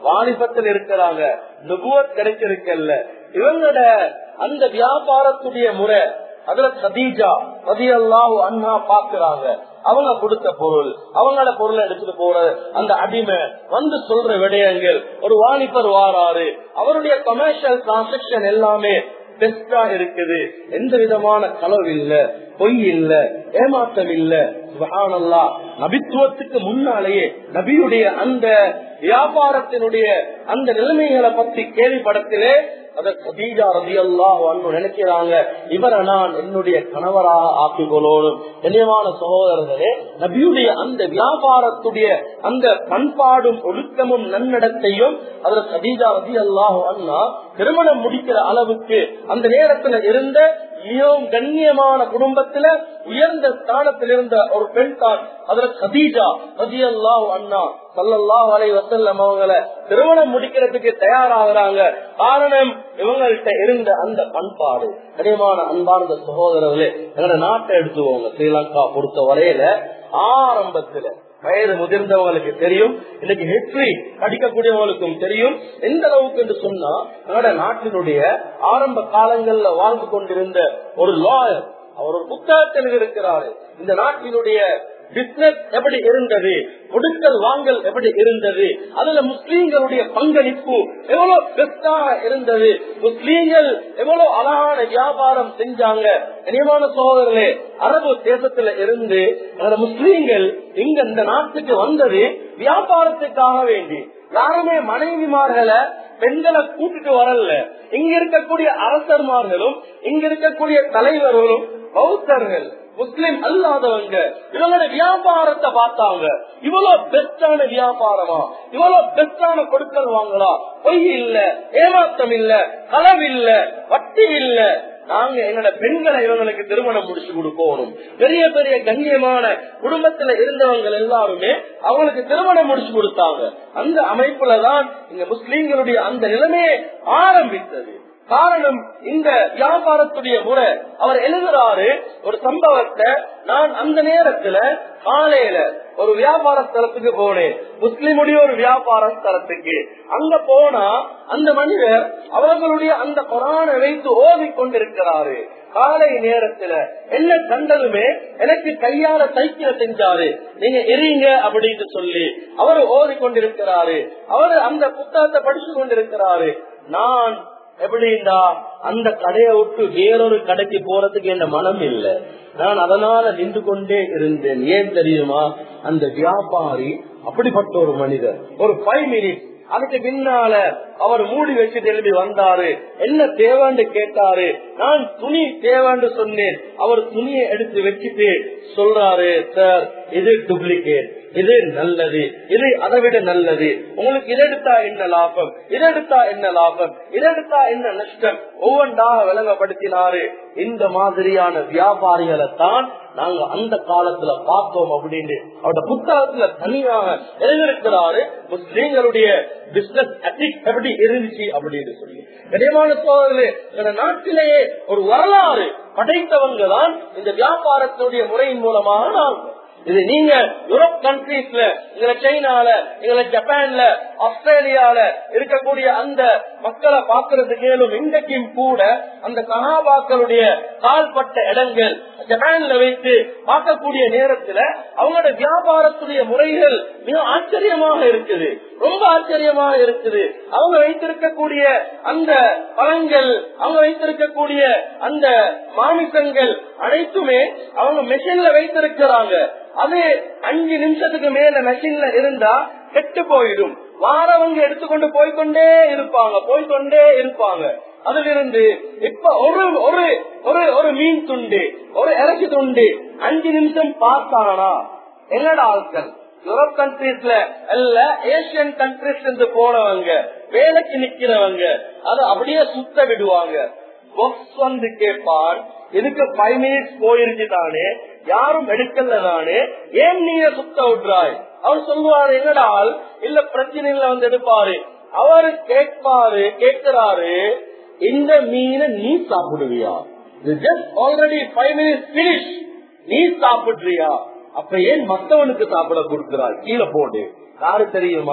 [SPEAKER 1] வாலிபத்தில் இருக்கிறாங்க நுபுவத் கிடைச்சிருக்கல்ல இவங்களோட அந்த வியாபாரத்துடைய முறை அதுல சதீஜா ரதியல்லாஹு அண்ணா பாக்குறாங்க அவங்க கொடுத்த பொருள் அவங்களோட பொருளை எடுத்துட்டு போற அந்த அடிமை வந்து சொல்ற விடயங்கள் ஒரு வாலிபர் வாராரு அவருடைய கமர்ஷியல் டிரான்சாக்சன் எல்லாமே பெஸ்டா இருக்குது எந்த விதமான களவு இல்ல பொய் இல்ல ஏமாற்றம் இல்ல சுபஹானல்லா நபித்துவத்துக்கு முன்னாலேயே நபியுடைய அந்த வியாபாரத்தினுடைய அந்த நிலைமைகளை பத்தி கேள்விப்படத்திலே அதை சதீஜா ரதி நினைக்கிறாங்க இவரை நான் என்னுடைய கணவராக ஆக்கிக் கொள்ளணும் கண்ணியமான சகோதரர்களே நபியுடைய அந்த வியாபாரத்துடைய அந்த பண்பாடும் ஒழுக்கமும் நன்னடத்தையும் அதுல சதீஜா ரதி அல்லாஹ் அண்ணா திருமணம் முடிக்கிற அளவுக்கு அந்த நேரத்துல இருந்த மிகவும் கண்ணியமான குடும்பத்துல உயர்ந்த ஸ்தானத்தில் இருந்த ஒரு பெண் தான் அதுல கதீஜா ரதி அல்லாஹ் அண்ணா சல்லல்லாஹ் அலை வசல்லம் அவங்கள திருமணம் முடிக்கிறதுக்கு தயாராகிறாங்க காரணம் இவங்கள்ட்ட இருந்த அந்த பண்பாடு கனியமான அன்பார்ந்த சகோதரர்களே எங்களோட நாட்டை எடுத்துவோங்க ஸ்ரீலங்கா பொறுத்த வரையில ஆரம்பத்துல வயது முதிர்ந்தவங்களுக்கு தெரியும் இன்னைக்கு ஹிஸ்டரி படிக்கக்கூடியவங்களுக்கும் தெரியும் எந்த அளவுக்கு என்று சொன்னா நம்மளோட நாட்டினுடைய ஆரம்ப காலங்கள்ல வாழ்ந்து கொண்டிருந்த ஒரு லாயர் அவர் ஒரு புத்தகத்தில் இருக்கிறாரு இந்த நாட்டினுடைய பிசினஸ் எப்படி இருந்தது கொடுக்கல் வாங்கல் எப்படி இருந்தது அதுல முஸ்லீம்களுடைய பங்களிப்பு எவ்வளவு பெஸ்டாக இருந்தது முஸ்லீம்கள் எவ்வளவு அழகான வியாபாரம் செஞ்சாங்க கனியமான சோதரர்களே அரபு தேசத்துல இருந்து அந்த முஸ்லீம்கள் இங்க இந்த நாட்டுக்கு வந்தது வியாபாரத்துக்காக வேண்டி யாருமே மனைவிமார்களை பெண்களை கூட்டிட்டு வரல இங்க இருக்கக்கூடிய அரசர்மார்களும் இங்க இருக்கக்கூடிய தலைவர்களும் பௌத்தர்கள் முஸ்லிம் அல்லாதவங்க இவங்களோட வியாபாரத்தை பார்த்தாங்க இவ்வளவு பெஸ்டான வியாபாரமா இவ்வளவு பெஸ்டான கொடுக்கல் வாங்கலா பொய் இல்ல ஏமாத்தம் இல்ல களவு இல்ல வட்டி இல்ல நாங்க எங்களோட பெண்களை இவங்களுக்கு திருமணம் முடிச்சு கொடுக்கணும் பெரிய பெரிய கண்ணியமான குடும்பத்துல இருந்தவங்க எல்லாருமே அவங்களுக்கு திருமணம் முடிச்சு கொடுத்தாங்க அந்த அமைப்புலதான் இந்த முஸ்லீம்களுடைய அந்த நிலைமையை ஆரம்பித்தது காரணம் இந்த வியாபாரத்துடைய முறை அவர் எழுதுறாரு ஒரு சம்பவத்தை நான் அந்த நேரத்துல காலையில ஒரு வியாபார ஸ்தலத்துக்கு போனேன் முஸ்லிமுடைய ஒரு வியாபார ஸ்தலத்துக்கு அங்க போனா அந்த மனிதர் அவர்களுடைய அந்த கொரானை வைத்து ஓதி கொண்டிருக்கிறாரு காலை நேரத்துல என்ன கண்டதுமே எனக்கு கையால சைக்கிள செஞ்சாரு நீங்க எரியுங்க அப்படின்னு சொல்லி அவர் ஓதி கொண்டிருக்கிறாரு அவரு அந்த புத்தகத்தை படிச்சு கொண்டிருக்கிறாரு நான் எப்படின்னா அந்த கடையை விட்டு வேறொரு கடைக்கு போறதுக்கு என்ன மனம் இல்ல நான் அதனால நின்று கொண்டே இருந்தேன் ஏன் தெரியுமா அந்த வியாபாரி அப்படிப்பட்ட ஒரு மனிதர் ஒரு ஃபைவ் மினிட்ஸ் அதுக்கு பின்னால அவர் மூடி வச்சு திரும்பி வந்தாரு என்ன தேவைன்னு கேட்டாரு நான் துணி தேவைன்னு சொன்னேன் அவர் துணியை எடுத்து வச்சுட்டு சொல்றாரு சார் இது டூப்ளிகேட் இது நல்லது இது அதை விட நல்லது உங்களுக்கு இதை எடுத்தா என்ன லாபம் இதை எடுத்தா என்ன லாபம் இதை எடுத்தா என்ன நஷ்டம் ஒவ்வொன்றாக விளங்கப்படுத்தினாரு இந்த மாதிரியான வியாபாரிகளை தான் நாங்க அந்த காலத்துல பார்த்தோம் அப்படின்னு அவருடைய புத்தகத்துல தனியாக எழுதியிருக்கிறாரு முஸ்லீம்களுடைய பிசினஸ் அட்டிக் எப்படி இருந்துச்சு அப்படின்னு சொல்லி கனியமான சோதரர்களே இந்த நாட்டிலேயே ஒரு வரலாறு படைத்தவங்க தான் இந்த வியாபாரத்தினுடைய முறையின் மூலமாக நாங்கள் இது நீங்க யூரோப் கண்ட்ரீஸ்ல எங்களை சைனால எங்களை ஜப்பான்ல ஆஸ்திரேலியால இருக்கக்கூடிய அந்த மக்களை பாக்குறதுக்கு மேலும் இன்றைக்கும் கூட அந்த சகாபாக்களுடைய கால்பட்ட இடங்கள் ஜப்பான்ல வைத்து பார்க்கக்கூடிய நேரத்துல அவங்களோட வியாபாரத்துடைய முறைகள் மிக ஆச்சரியமாக இருக்குது ரொம்ப ஆச்சரியமாக இருக்குது அவங்க வைத்திருக்கக்கூடிய அந்த பழங்கள் அவங்க வைத்திருக்கக்கூடிய அந்த மாமிசங்கள் அனைத்துமே அவங்க மெஷின்ல வைத்திருக்கிறாங்க அது அஞ்சு நிமிஷத்துக்கு மேல மெஷின்ல இருந்தா கெட்டு போயிடும் வாரவங்க எடுத்துக்கொண்டு போய்கொண்டே இருப்பாங்க போய்கொண்டே இருப்பாங்க அதுல இருந்து இப்ப ஒரு ஒரு ஒரு ஒரு மீன் துண்டு ஒரு இறச்சி துண்டு அஞ்சு நிமிஷம் பார்த்தானா என்னோட ஆட்கள் யூரோப் கண்ட்ரீஸ்ல அல்ல ஏசியன் கண்ட்ரீஸ் இருந்து போனவங்க வேலைக்கு நிக்கிறவங்க அது அப்படியே சுத்த விடுவாங்க பொக்ஸ் வந்து கேட்பான் இதுக்கு ஃபைவ் மினிட்ஸ் போயிருச்சு தானே யாரும் எடுக்கல தானே ஏன் நீங்க சுத்த விடுறாய் அவர் சொல்லுவாரு என்னடால் இல்ல பிரச்சனைல வந்து எடுப்பாரு அவரு கேட்பாரு கேட்கிறாரு இந்த மீனை நீ சாப்பிடுவியா just already five minutes finish நீ சாப்பிடுறியா அப்ப ஏன் மத்தவனுக்கு சாப்பிட கொடுக்கிறாய் கீழே போடு யாரு தெரியுமா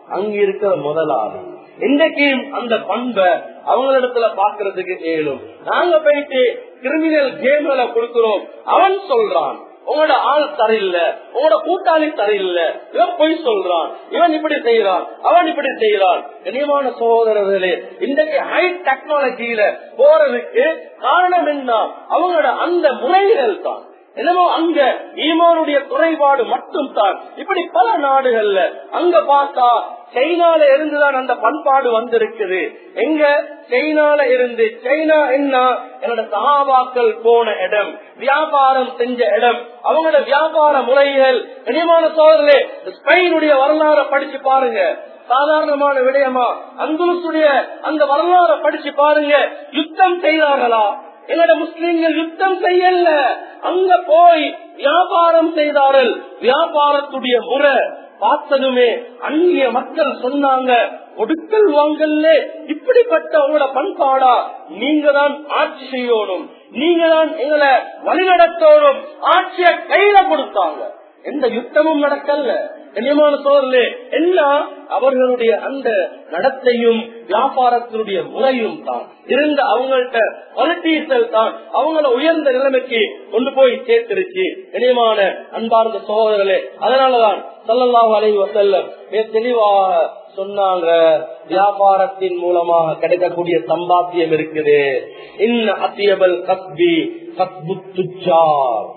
[SPEAKER 1] அங்க இருக்கிற முதலாளி இன்றைக்கும் அந்த பண்பை அவங்களிடத்துல பாக்குறதுக்கு இயலும் நாங்க போயிட்டு கிரிமினல் கேம்களை கொடுக்கிறோம் அவன் சொல்றான் உங்களோட ஆள் சரியில்லை உங்களோட கூட்டாளி சரியில்லை இவன் பொய் சொல்றான் இவன் இப்படி செய்யறான் அவன் இப்படி செய்யறான் கனியமான சகோதரர்களே இன்றைக்கு ஹை டெக்னாலஜியில போறதுக்கு காரணம் என்ன அவங்களோட அந்த முறைகள் தான் என்னமோ அங்க ஈமானுடைய குறைபாடு மட்டும் தான் இப்படி பல நாடுகள்ல அங்க பார்த்தா சைனால இருந்துதான் அந்த பண்பாடு வந்திருக்குது எங்க சைனால இருந்து சைனா என்ன என்னோட சகாபாக்கள் போன இடம் வியாபாரம் செஞ்ச இடம் அவங்களோட வியாபார முறைகள் கனியமான சோதரே ஸ்பெயினுடைய வரலாறு படிச்சு பாருங்க சாதாரணமான விடயமா அங்குலத்துடைய அந்த வரலாறு படிச்சு பாருங்க யுத்தம் செய்தார்களா எங்கட முஸ்லிம்கள் யுத்தம் செய்யல அங்க போய் வியாபாரம் செய்தார்கள் வியாபாரத்துடைய முறை பார்த்ததுமே அந்நிய மக்கள் சொன்னாங்க ஒடுக்கல் வாங்கல்ல இப்படிப்பட்ட உங்களோட பண்பாடா நீங்க தான் ஆட்சி செய்யணும் நீங்க தான் எங்களை வழிநடத்தணும் ஆட்சிய கையில கொடுத்தாங்க எந்த யுத்தமும் நடக்கல கண்ணியமான சோழர்களே எல்லாம் அவர்களுடைய அந்த நடத்தையும் வியாபாரத்தினுடைய முறையும் தான் இருந்த அவங்கள்ட்ட குவாலிட்டிகள் தான் அவங்கள உயர்ந்த நிலைமைக்கு கொண்டு போய் சேர்த்திருச்சு கண்ணியமான அன்பார்ந்த சகோதரர்களே அதனாலதான் சல்லல்லாஹு அலைஹி வஸல்லம் மிக தெளிவாக சொன்னாங்க வியாபாரத்தின் மூலமாக கிடைக்கக்கூடிய சம்பாத்தியம் இருக்குது இன்ன அத்தியபல் கஸ்பி கஸ்பு துஜார்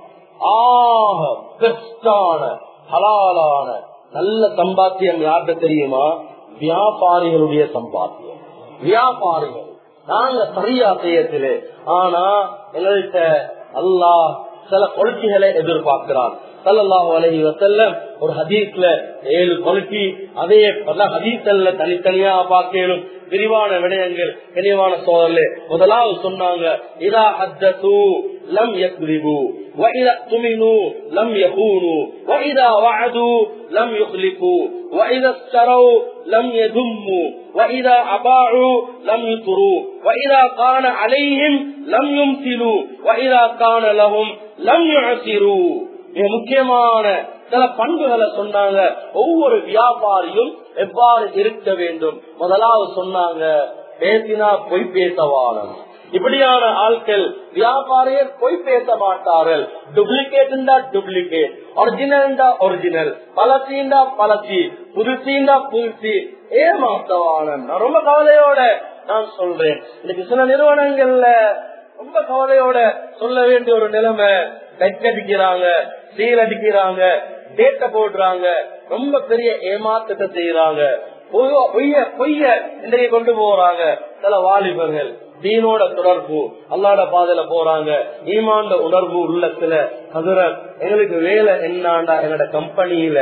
[SPEAKER 1] ஆக பெஸ்டான ஹலாலான நல்ல சம்பாத்தியம் யார்கிட்ட தெரியுமா வியாபாரிகளுடைய சம்பாத்தியம் வியாபாரிகள் நாங்க சரியா செய்யத்திலே ஆனா எங்கள்கிட்ட அல்லாஹ் சில கொள்கைகளை எதிர்பார்க்கிறான் சல்லல்லாஹு அலைஹி வஸல்லம் ஒரு ஹதீஸ்ல ஏழு கொள்கை அதே பல ஹதீஸ்ல தனித்தனியா பார்க்கலும் விரிவான விடயங்கள் விரிவான சோதரில் முதலாவது சொன்னாங்க இதா ஹத்தூ லம் யக்ரிபு وإذا اؤتمنوا لم يخونوا وإذا وعدوا لم يخلفوا وإذا اشتروا لم يذموا وإذا أباعوا لم يطروا وإذا كان عليهم لم يمثلوا وإذا كان لهم لم يعسروا மிக முக்கியமான சில பண்புகளை சொன்னாங்க ஒவ்வொரு வியாபாரியும் எவ்வாறு இருக்க வேண்டும் முதலாவது சொன்னாங்க பேசினா பொய் பேசவானம் இப்படியான ஆட்கள் வியாபாரியர் பொய் பேச மாட்டார்கள் டூப்ளிகேட் டூப்ளிகேட் ஒரிஜினல் ஒரிஜினல் பழசீண்டா பழசி புதுசீண்டா புதுசி ஏமாத்தவானன் நான் ரொம்ப கவலையோட நான் சொல்றேன் இன்னைக்கு சில நிறுவனங்கள்ல ரொம்ப கவலையோட சொல்ல வேண்டிய ஒரு நிலைமை கட் அடிக்கிறாங்க சீல் அடிக்கிறாங்க டேட்ட போடுறாங்க ரொம்ப பெரிய ஏமாத்தத்தை செய்யறாங்க பொய்ய பொய்ய இன்றைக்கு கொண்டு போறாங்க சில வாலிபர்கள் தீனோட தொடர்பு அல்லாட பாதையில போறாங்க ஈமாண்ட உணர்வு உள்ளத்துல அதுர எங்களுக்கு வேலை என்னாண்டா எங்களோட கம்பெனியில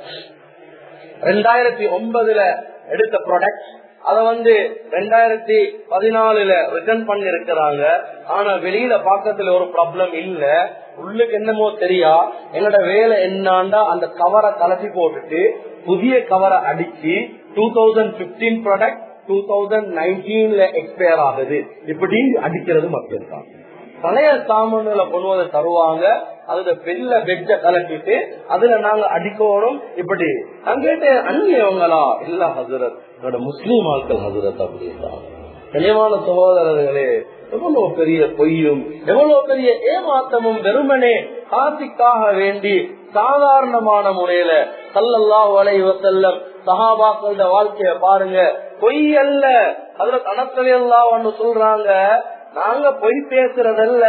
[SPEAKER 1] ரெண்டாயிரத்தி ஒன்பதுல எடுத்த ப்ராடக்ட் அத வந்து ரெண்டாயிரத்தி பதினாலுல ரிட்டர்ன் பண்ணி இருக்கிறாங்க ஆனா வெளியில பாக்கத்துல ஒரு ப்ராப்ளம் இல்ல உள்ளுக்கு என்னமோ தெரியா என்னோட வேலை என்னாண்டா அந்த கவரை கலத்தி போட்டுட்டு புதிய கவரை அடிச்சு two thousand fifteen product two thousand நைன்டீன்ல எக்ஸ்பயர் ஆகுது இப்படி அடிக்கிறது மட்டும்தான் பழைய சாமான்களை கொண்டு வந்து தருவாங்க அதுல பெல்ல பெட்ஜ கலட்டிட்டு அதுல நாங்க அடிக்கணும் இப்படி அங்கிட்டு அந்நியவங்களா இல்ல ஹசரத் என்னோட முஸ்லீம் ஆட்கள் ஹசரத் அப்படின்றாங்க தெளிவான சகோதரர்களே எவ்வளவு பெரிய பொய்யும் எவ்வளவு பெரிய ஏமாத்தமும் வெறுமனே காசிக்காக வேண்டி சாதாரணமான முறையில சல்லல்லாஹு அலைஹி வஸல்லம் சஹாபாக்களோட வாழ்க்கைய பாருங்க பொய் அல்ல அதுல கணக்கலை எல்லாம் ஒண்ணு சொல்றாங்க நாங்க பொய் பேசுறதல்ல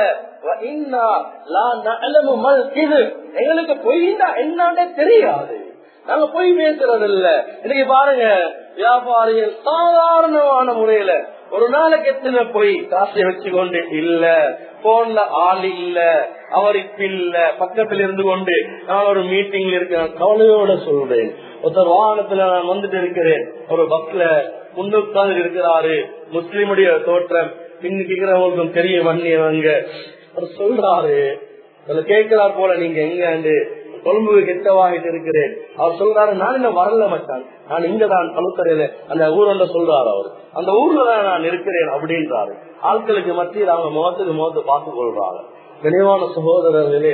[SPEAKER 1] எங்களுக்கு பொய்னா என்னன்னே தெரியாது நாங்க பொய் பேசுறதில்ல இன்னைக்கு பாருங்க வியாபாரிகள் சாதாரணமான முறையில ஒரு நாளைக்கு எத்தனை பொய் காசை வச்சு கொண்டு இல்ல போன்ல ஆள் இல்ல அவர் இப்ப இல்ல பக்கத்துல இருந்து கொண்டு நான் ஒரு மீட்டிங்ல இருக்கேன் கவலையோட சொல்றேன் ஒருத்தர் வாகனத்துல நான் வந்துட்டு இருக்கிறேன் ஒரு பஸ்ல முன்னுட்காந்து இருக்கிறாரு முஸ்லிமுடைய தோற்றம் பின்னுக்கிறவங்களுக்கும் தெரிய வண்டியவங்க அவர் சொல்றாரு கேட்கிறார் போல நீங்க எங்க கொழும்பு கெட்டவாகிட்டு இருக்கிறேன் அவர் சொல்றாரு நான் என்ன வரல மாட்டான் நான் இங்கதான் பழுத்தறையில அந்த ஊரோட சொல்றாரு அவர் அந்த ஊர்ல தான் நான் இருக்கிறேன் அப்படின்றாரு ஆட்களுக்கு மத்தியில் அவங்க முகத்துக்கு முகத்தை பார்த்து கொள்றாங்க தெளிவான சகோதரர்களே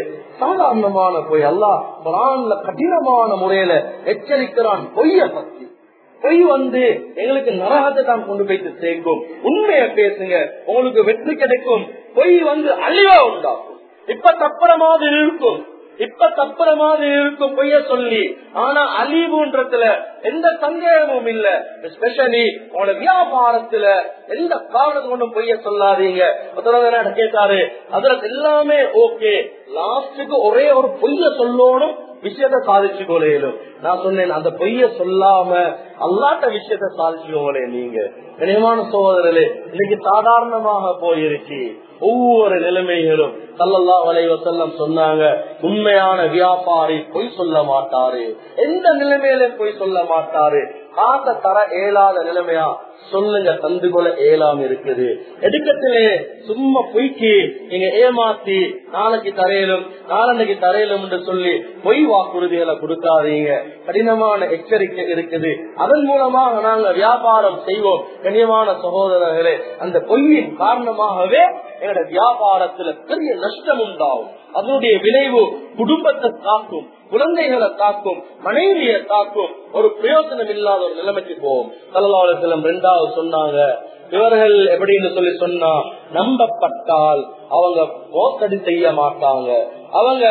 [SPEAKER 1] சாதாரணமான பொய் அல்ல பிரான்ல கடினமான முறையில எச்சரிக்கிறான் பொய்ய பத்தி பொய் வந்து எங்களுக்கு நரகத்தை தான் கொண்டு போயிட்டு சேர்க்கும் உண்மையை பேசுங்க உங்களுக்கு வெற்றி கிடைக்கும் பொய் வந்து அழிவா உண்டாக்கும் இப்ப தப்புற மாதிரி இருக்கும் இப்ப தப்புற மாதிரி இருக்கும் பொய்ய சொல்லி ஆனா அழிவுன்றதுல எந்த சந்தேகமும் இல்ல எஸ்பெஷலி உங்களோட வியாபாரத்துல எந்த காரணத்தை கொண்டும் பொய்ய சொல்லாதீங்க ஒருத்தர் கேட்டாரு அதுல எல்லாமே ஓகே லாஸ்டுக்கு ஒரே ஒரு பொய்ய சொல்லணும் விஷயத்த சாதிச்சு கொள்ளையிலும் நான் சொன்னேன் அந்த பொய்ய சொல்லாம அல்லாட்ட விஷயத்த சாதிச்சுக்கோங்களே நீங்க கனியமான சோதரர்களே இன்னைக்கு சாதாரணமாக போயிருச்சு ஒவ்வொரு நிலைமைகளும் சல்லல்லா வலைவ செல்லம் சொன்னாங்க உண்மையான வியாபாரி பொய் சொல்ல மாட்டாரு எந்த நிலைமையிலும் பொய் சொல்ல மாட்டாரு காசை தர இயலாத நிலைமையா சொல்லுங்க தந்து கொள்ள ஏலாம் இருக்குது எடுக்கத்திலே சும்மா பொய்க்கு நீங்க ஏமாத்தி நாளைக்கு தரையிலும் நாளன்னைக்கு தரையிலும் என்று சொல்லி பொய் வாக்குறுதிகளை கொடுக்காதீங்க கடினமான எச்சரிக்கை இருக்குது அதன் மூலமாக நாங்க வியாபாரம் செய்வோம் கண்ணியமான சகோதரர்களே அந்த பொய்யின் காரணமாகவே எங்களோட வியாபாரத்துல பெரிய நஷ்டம் உண்டாகும் அதனுடைய விளைவு குடும்பத்தை காக்கும் குழந்தைகளை காக்கும் மனைவியை காக்கும் ஒரு பிரயோஜனம் இல்லாத ஒரு நிலைமைக்கு போகும் தலவாளத்திலும் ரெண்டாவது சொன்னாங்க இவர்கள் எப்படின்னு சொல்லி சொன்னா நம்பப்பட்டால் அவங்க மோசடி செய்ய மாட்டாங்க அவங்க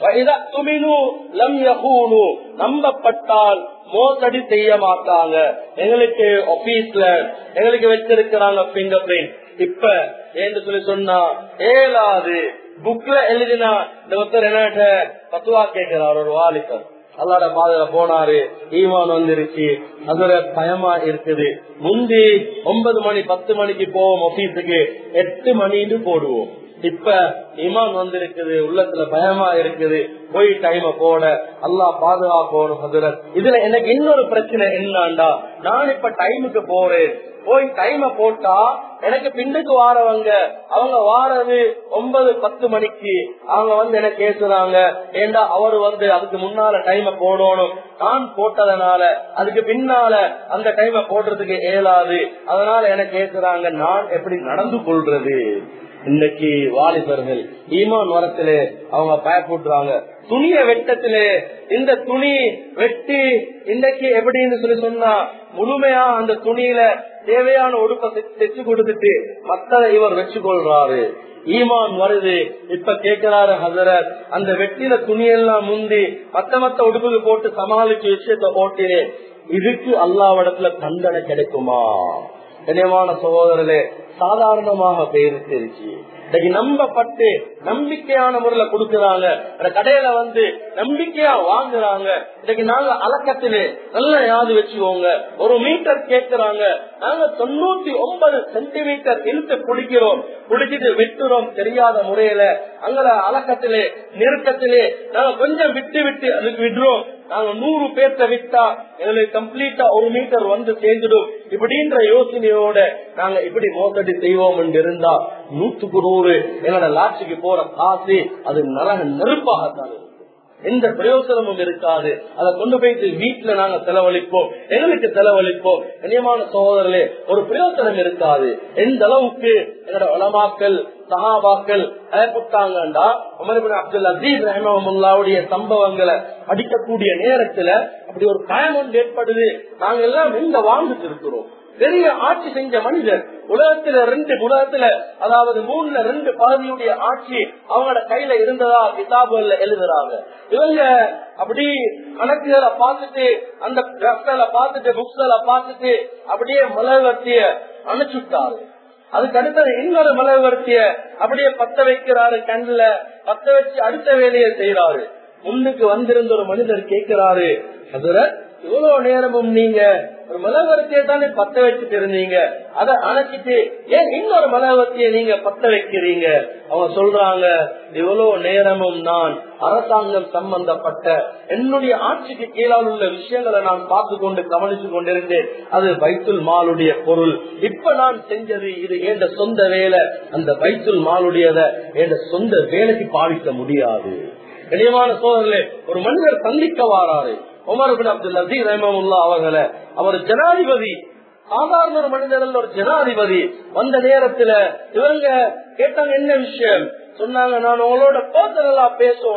[SPEAKER 1] நம்பப்பட்டால் மோசடி செய்ய மாட்டாங்க எங்களுக்கு ஆபீஸ்ல எங்களுக்கு வச்சிருக்கிறாங்க பிங்கர் பிரிண்ட் இப்ப ஏன்னு சொல்லி சொன்னா ஏழாது புக்ல எழுதினா இந்த ஒருத்தர் என்ன பத்துவா கேட்கிறார் ஒரு வாலிபர் அல்லாட பாதையில போனாரு ஈமான் வந்துருச்சு அதுல பயமா இருக்குது முந்தி ஒன்பது மணி பத்து மணிக்கு போவோம் ஆபீஸுக்கு எட்டு மணின்னு போடுவோம் இப்ப இமான் வந்திருக்குது உள்ளத்துல பயமா இருக்குது போய் டைம போட அல்லா பாதுகாக்கணும் ஹசரத் இதுல எனக்கு இன்னொரு பிரச்சனை என்னண்டா நான் இப்ப டைமுக்கு போறேன் போய் டைம போட்டா எனக்கு பின்னுக்கு வாரவங்க அவங்க வாரது ஒன்பது பத்து மணிக்கு அவங்க வந்து என்ன கேசுறாங்க ஏண்டா அவரு வந்து அதுக்கு முன்னால டைம போடணும் நான் போட்டதனால அதுக்கு பின்னால அந்த டைம போடுறதுக்கு இயலாது அதனால என்ன கேக்குறாங்க நான் எப்படி நடந்து கொள்றது இன்னைக்கு வாலிபர்கள் ஈமான் வரத்திலே அவங்க பயப்படுறாங்க துணிய வெட்டத்திலே இந்த துணி வெட்டி இன்னைக்கு எப்படின்னு சொல்லி சொன்னா முழுமையா அந்த துணியில தேவையான உடுப்பை தைச்சு கொடுத்துட்டு மத்ததை இவர் வச்சு கொள்றாரு ஈமான் வருது இப்ப கேட்கிறாரு ஹசரத் அந்த வெட்டின துணியெல்லாம் முந்தி மத்த மத்த உடுப்புக்கு போட்டு சமாளிச்சு விஷயத்த ஓட்டினேன் இதுக்கு அல்லாவிடத்துல தண்டனை கிடைக்குமா கனியமான சகோதரர்களே சாதாரணமாக பேருச்சு இன்னைக்கு நம்பப்பட்டு நம்பிக்கையான முறையில கொடுக்கறாங்க அந்த கடையில வந்து நம்பிக்கையா வாங்குறாங்க இன்னைக்கு நாங்க அலக்கத்திலே நல்ல யாது வச்சுக்கோங்க ஒரு மீட்டர் கேட்கிறாங்க நாங்க தொண்ணூத்தி ஒன்பது சென்டிமீட்டர் இழுத்து குடிக்கிறோம் குடிச்சிட்டு விட்டுறோம் தெரியாத முறையில அங்க அலக்கத்திலே நெருக்கத்திலே நாங்க கொஞ்சம் விட்டு விட்டு அதுக்கு விடுறோம் நாங்க நூறு பேர்த்த விட்டா எங்களுக்கு கம்ப்ளீட்டா ஒரு மீட்டர் வந்து சேர்ந்துடும் இப்படின்ற யோசனையோட நாங்க இப்படி மோசடி செய்வோம் என்று இருந்தா நூத்துக்கு நூறு எங்களோட லாட்சிக்கு போற காசு அது நரக நெருப்பாகத்தான் இருக்கும் எந்த பிரயோசனமும் இருக்காது அதை கொண்டு போயிட்டு வீட்டுல நாங்க செலவழிப்போம் எங்களுக்கு செலவழிப்போம் கண்ணியமான சகோதரர்களே ஒரு பிரயோசனம் இருக்காது எந்த அளவுக்கு எங்களோட வளமாக்கல் சகாபாக்கள் பயப்பட்டாங்கண்டா உமர்பின் அப்துல் அசீஸ் ரஹமுல்லாவுடைய சம்பவங்களை படிக்கக்கூடிய நேரத்துல அப்படி ஒரு பயம் ஒன்று ஏற்படுது நாங்க எல்லாம் எங்க வாழ்ந்துட்டு இருக்கிறோம் பெரிய ஆட்சி செஞ்ச மனிதர் உலகத்துல ரெண்டு உலகத்துல அதாவது மூணுல ரெண்டு பகுதியுடைய ஆட்சி அவங்களோட கையில இருந்ததா கிதாபுல எழுதுறாங்க இவங்க அப்படி கணக்குகளை பார்த்துட்டு அந்த டிரஸ்களை பார்த்துட்டு புக்ஸ்களை பார்த்துட்டு அப்படியே மலர்வர்த்திய அனுப்பிச்சுட்டாரு அதுக்கு அடுத்தது இன்னொரு மலர்வர்த்திய அப்படியே பத்த வைக்கிறாரு கண்ணுல பத்த வச்சு அடுத்த வேலையை செய்யறாரு முன்னுக்கு வந்திருந்த ஒரு மனிதர் கேட்கிறாரு அதுல இவ்வளவு நேரமும் நீங்க ஒரு மலவரத்தியை தானே பத்த வச்சுட்டு இருந்தீங்க அதை அணைச்சிட்டு ஏன் இன்னொரு மலவரத்தியை நீங்க பத்த வைக்கிறீங்க அவங்க சொல்றாங்க இவ்வளவு நேரமும் நான் அரசாங்கம் சம்பந்தப்பட்ட என்னுடைய ஆட்சிக்கு கீழால் உள்ள விஷயங்களை நான் பார்த்து கொண்டு கவனிச்சு கொண்டிருந்தேன் அது பைத்துல் மாலுடைய பொருள் இப்ப நான் செஞ்சது இது என்ற சொந்த வேலை அந்த பைத்துல் மாலுடையத என்ற சொந்த வேலைக்கு பாவிக்க முடியாது கனியமான சோதரிலே ஒரு மனிதர் சந்திக்க வாராரு உமர் பின் அப்துல் அசீஸ் ரஹமுல்லா அவர்களை அவர் ஜனாதிபதி சாதாரண ஒரு மனிதர்கள் ஒரு ஜனாதிபதி வந்த நேரத்துல இவங்க கேட்டாங்க என்ன விஷயம் சொன்னாங்க நான் உங்களோட பர்சனலா பேசணும்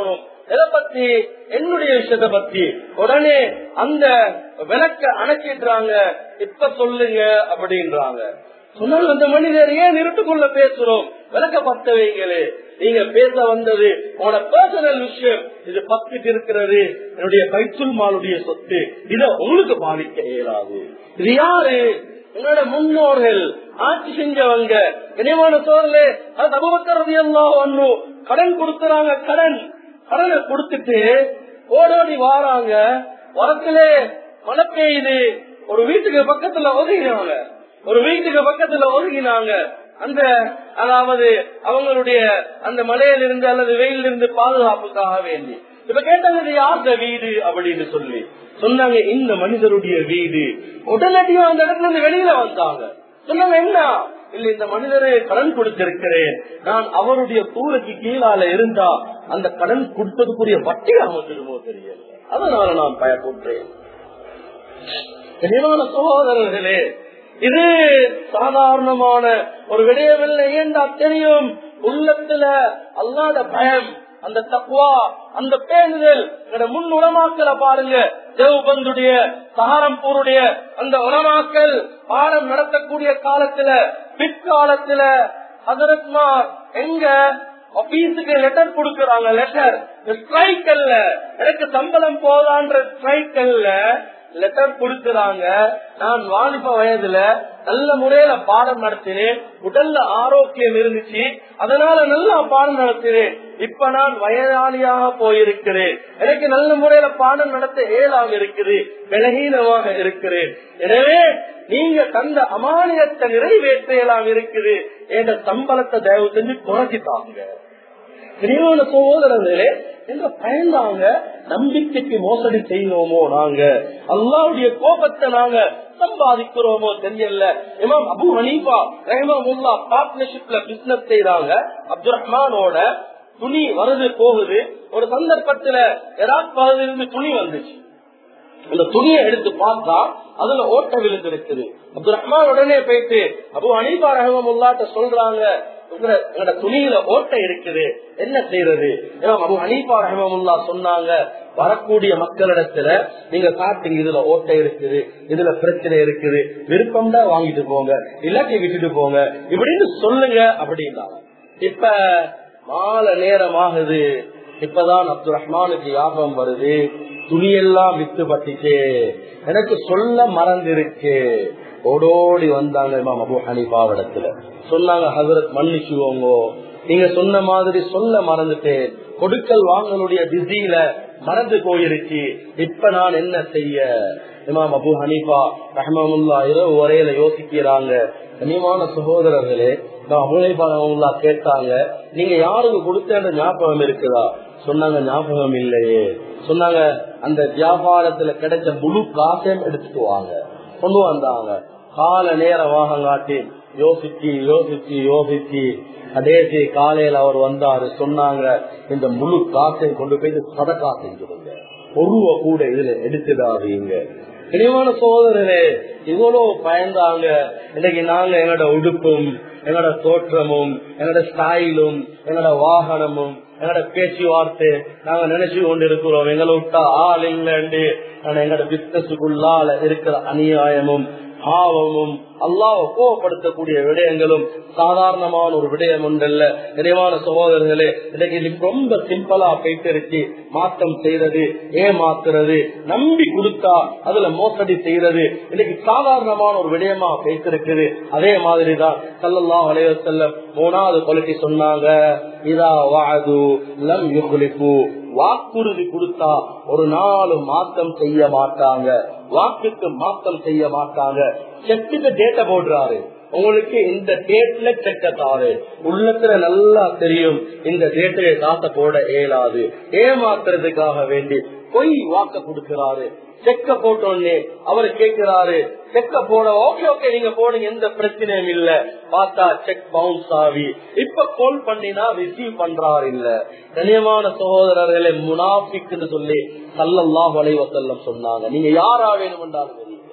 [SPEAKER 1] எதை பத்தி என்னுடைய விஷயத்தை பத்தி உடனே அந்த விளக்க அணைச்சிடுறாங்க இப்ப சொல்லுங்க அப்படின்றாங்க சொன்னாலும் அந்த மனிதர் ஏன் இருட்டுக்குள்ள பேசுறோம் விளக்க பத்த வைங்களே நீங்க பேச வந்தது உங்களோட பர்சனல் விஷயம் இது பத்துட்டு இருக்கிறது என்னுடைய கைத்துல் மாலுடைய சொத்து இத உங்களுக்கு பாதிக்க இயலாது இது யாரு என்னோட முன்னோர்கள் ஆட்சி செஞ்சவங்க இனிமான சோழலே அது அபுபக்கரது எல்லாம் ஒன்னும் கடன் கொடுக்கறாங்க கடன் கடனை கொடுத்துட்டு ஓடோடி வாராங்க வரத்திலே மழை பெய்யுது ஒரு வீட்டுக்கு பக்கத்துல ஒதுங்கினாங்க ஒரு வீட்டுக்கு பக்கத்துல ஒதுங்கினாங்க அந்த அதாவது அவங்களுடைய அந்த மலையில இருந்து அல்லது வெயில இருந்து பாதுகாப்புக்காக வேண்டி இப்ப கேட்டாங்க இது யார்த வீடு அப்படின்னு சொல்லி சொன்னாங்க இந்த மனிதருடைய வீடு உடனடியா அந்த இடத்துல இருந்து வெளியில வந்தாங்க சொன்னாங்க என்ன இல்ல இந்த மனிதரை கடன் கொடுத்திருக்கிறேன் நான் அவருடைய தூரக்கு கீழால இருந்தா அந்த கடன் கொடுத்ததுக்குரிய வட்டி அமைச்சிருமோ தெரியல அதனால நான் பயப்படுறேன் கனிவான சகோதரர்களே இது சாதாரணமான ஒரு விடயமில்லை ஏண்டா தெரியும் உள்ளத்துல அல்லாத பயம் அந்த தக்குவா அந்த பேணுதல் முன் உணமாக்கல பாருங்க தேவபந்துடைய சஹாரம்பூருடைய அந்த உணமாக்கல் பாடம் நடத்தக்கூடிய காலத்துல பிற்காலத்துல ஹசரத்மார் எங்க ஆபீஸுக்கு லெட்டர் கொடுக்கறாங்க லெட்டர் ஸ்ட்ரைக் அல்ல எனக்கு சம்பளம் போதான்ற ஸ்ட்ரைக் அல்ல லெட்டர் கொடுக்கிறாங்க நான் வாலிப வயதுல நல்ல முறையில பாடம் நடத்தினேன் உடல்ல ஆரோக்கியம் இருந்துச்சு அதனால நல்லா பாடம் நடத்தினேன் இப்ப நான் வயதாளியாக போயிருக்கிறேன் எனக்கு நல்ல முறையில பாடம் நடத்த ஏழாம இருக்குது பலகீனமாக இருக்கிறேன் எனவே நீங்க தந்த அமானியத்தை நிறைவேற்றலாம் இருக்குது என்ற சம்பளத்தை தயவு செஞ்சு குறைச்சிட்டாங்க பிரிவான சகோதரர்களே எங்க பயந்தாங்க நம்பிக்கைக்கு மோசடி செய்யணுமோ நாங்க அல்லாவுடைய கோபத்தை நாங்க சம்பாதிக்கிறோமோ தெரியல இமாம் அபு ஹனீஃபா ரஹ்மமுல்லா பார்ட்னர்ஷிப்ல பிசினஸ் செய்யறாங்க அப்துல் ரஹ்மானோட துணி வருது போகுது ஒரு சந்தர்ப்பத்துல எராக் பகுதியிலிருந்து துணி வந்துச்சு அந்த துணியை எடுத்து பார்த்தா அதுல ஓட்ட விழுந்திருக்குது அப்துல் ரஹ்மான் உடனே போயிட்டு அபு அனீபா ரஹமுல்லாட்ட சொல்றாங்க உங்களோட துணியில ஓட்டை இருக்குது என்ன செய்யறது அபு ஹனீபா ரஹமுல்லா சொன்னாங்க வரக்கூடிய மக்களிடத்துல நீங்க காட்டுங்க இதுல ஓட்டை இருக்குது இதுல பிரச்சனை இருக்குது விருப்பம் தான் வாங்கிட்டு போங்க இல்லாட்டி விட்டுட்டு போங்க இப்படின்னு சொல்லுங்க அப்படின்னாங்க இப்ப மாலை நேரம் ஆகுது இப்பதான் அப்துல் ரஹ்மானுக்கு யாபம் வருது துணியெல்லாம் வித்து பட்டிச்சு எனக்கு சொல்ல மறந்திருக்கு ஓடோடி வந்தாங்க இமாம் அபு ஹனிபாவிடத்துல சொன்னாங்க ஹசரத் மன்னிச்சுவோங்க நீங்க சொன்ன மாதிரி சொல்ல மறந்துட்டேன் கொடுக்கல் வாங்கலுடைய பிஸியில மறந்து போயிருச்சு இப்ப நான் என்ன செய்ய இமாம் அபு ஹனீஃபா ரஹமுல்லா இரவு வரையில யோசிக்கிறாங்க கனிமான சகோதரர்களே அபுஹனிஃபா கேட்டாங்க நீங்க யாருக்கு கொடுத்த ஞாபகம் இருக்குதா சொன்னாங்க ஞாபகம் இல்லையே சொன்னாங்க அந்த வியாபாரத்துல கிடைச்ச முழு காசையும் எடுத்துட்டு வாங்க கொண்டு வந்தாங்க கால நேரம் வாங்கங்காட்டி யோசிச்சு யோசிச்சு யோசிச்சு கடைசி காலையில அவர் வந்தாரு சொன்னாங்க இந்த முழு காசையும் கொண்டு போய் சதக்கா செஞ்சிருங்க ஒருவ கூட இதுல எடுத்துடாதீங்க இனிமான சோதரரே இவ்வளவு பயந்தாங்க இன்னைக்கு நாங்க எங்களோட உடுப்பும் எங்களோட தோற்றமும் எங்களோட ஸ்டைலும் எங்களோட வாகனமும் எங்களோட பேச்சுவார்த்தை நாங்க நினைச்சு கொண்டு இருக்கிறோம் எங்களை விட்டா ஆள் இல்லைன்னு எங்களோட பிசினஸுக்குள்ளால இருக்கிற அநியாயமும் பாவமும் அல்லாஹ் கோவப்படுத்தக்கூடிய விடயங்களும் சாதாரணமான ஒரு விடயம் ஒன்றல்ல நிறைவான சகோதரர்களே இன்னைக்கு ரொம்ப சிம்பிளா போயிட்டு மாற்றம் செய்யறது ஏமாத்துறது நம்பி கொடுத்தா அதுல மோசடி செய்யறது இன்னைக்கு சாதாரணமான ஒரு விடயமா பேசிருக்குது அதே மாதிரிதான் சல்லல்லா வளைய செல்ல மூணாவது கொலைக்கு சொன்னாங்க இதா வாது லம் யுகுலிப்பு வாக்குறுதி கொடுத்தா ஒரு நாளும் மாற்றம் செய்ய மாட்டாங்க வாக்குக்கு மாற்றம் செய்ய மாட்டாங்க செக்குக்கு டேட்டா போடுறாரு உங்களுக்கு இந்த டேட்ல செக்க தாரு உள்ளத்துல நல்லா தெரியும் இந்த டேட்டை காத்த போட இயலாது ஏமாத்துறதுக்காக வேண்டி பொய் வாக்க கொடுக்கிறாரு செக்க போட்டோன்னே அவர் கேட்கிறாரு செக்க போட ஓகே ஓகே நீங்க போடுங்க எந்த பிரச்சனையும் இல்ல பார்த்தா செக் பவுன்ஸ் ஆகி இப்ப கால் பண்ணினா ரிசீவ் பண்றாரு இல்ல கனியமான சகோதரர்களை முனாபிக்குன்னு சொல்லி சல்லல்லா வளைவ செல்லம் சொன்னாங்க நீங்க யாரா வேணும் என்றாலும்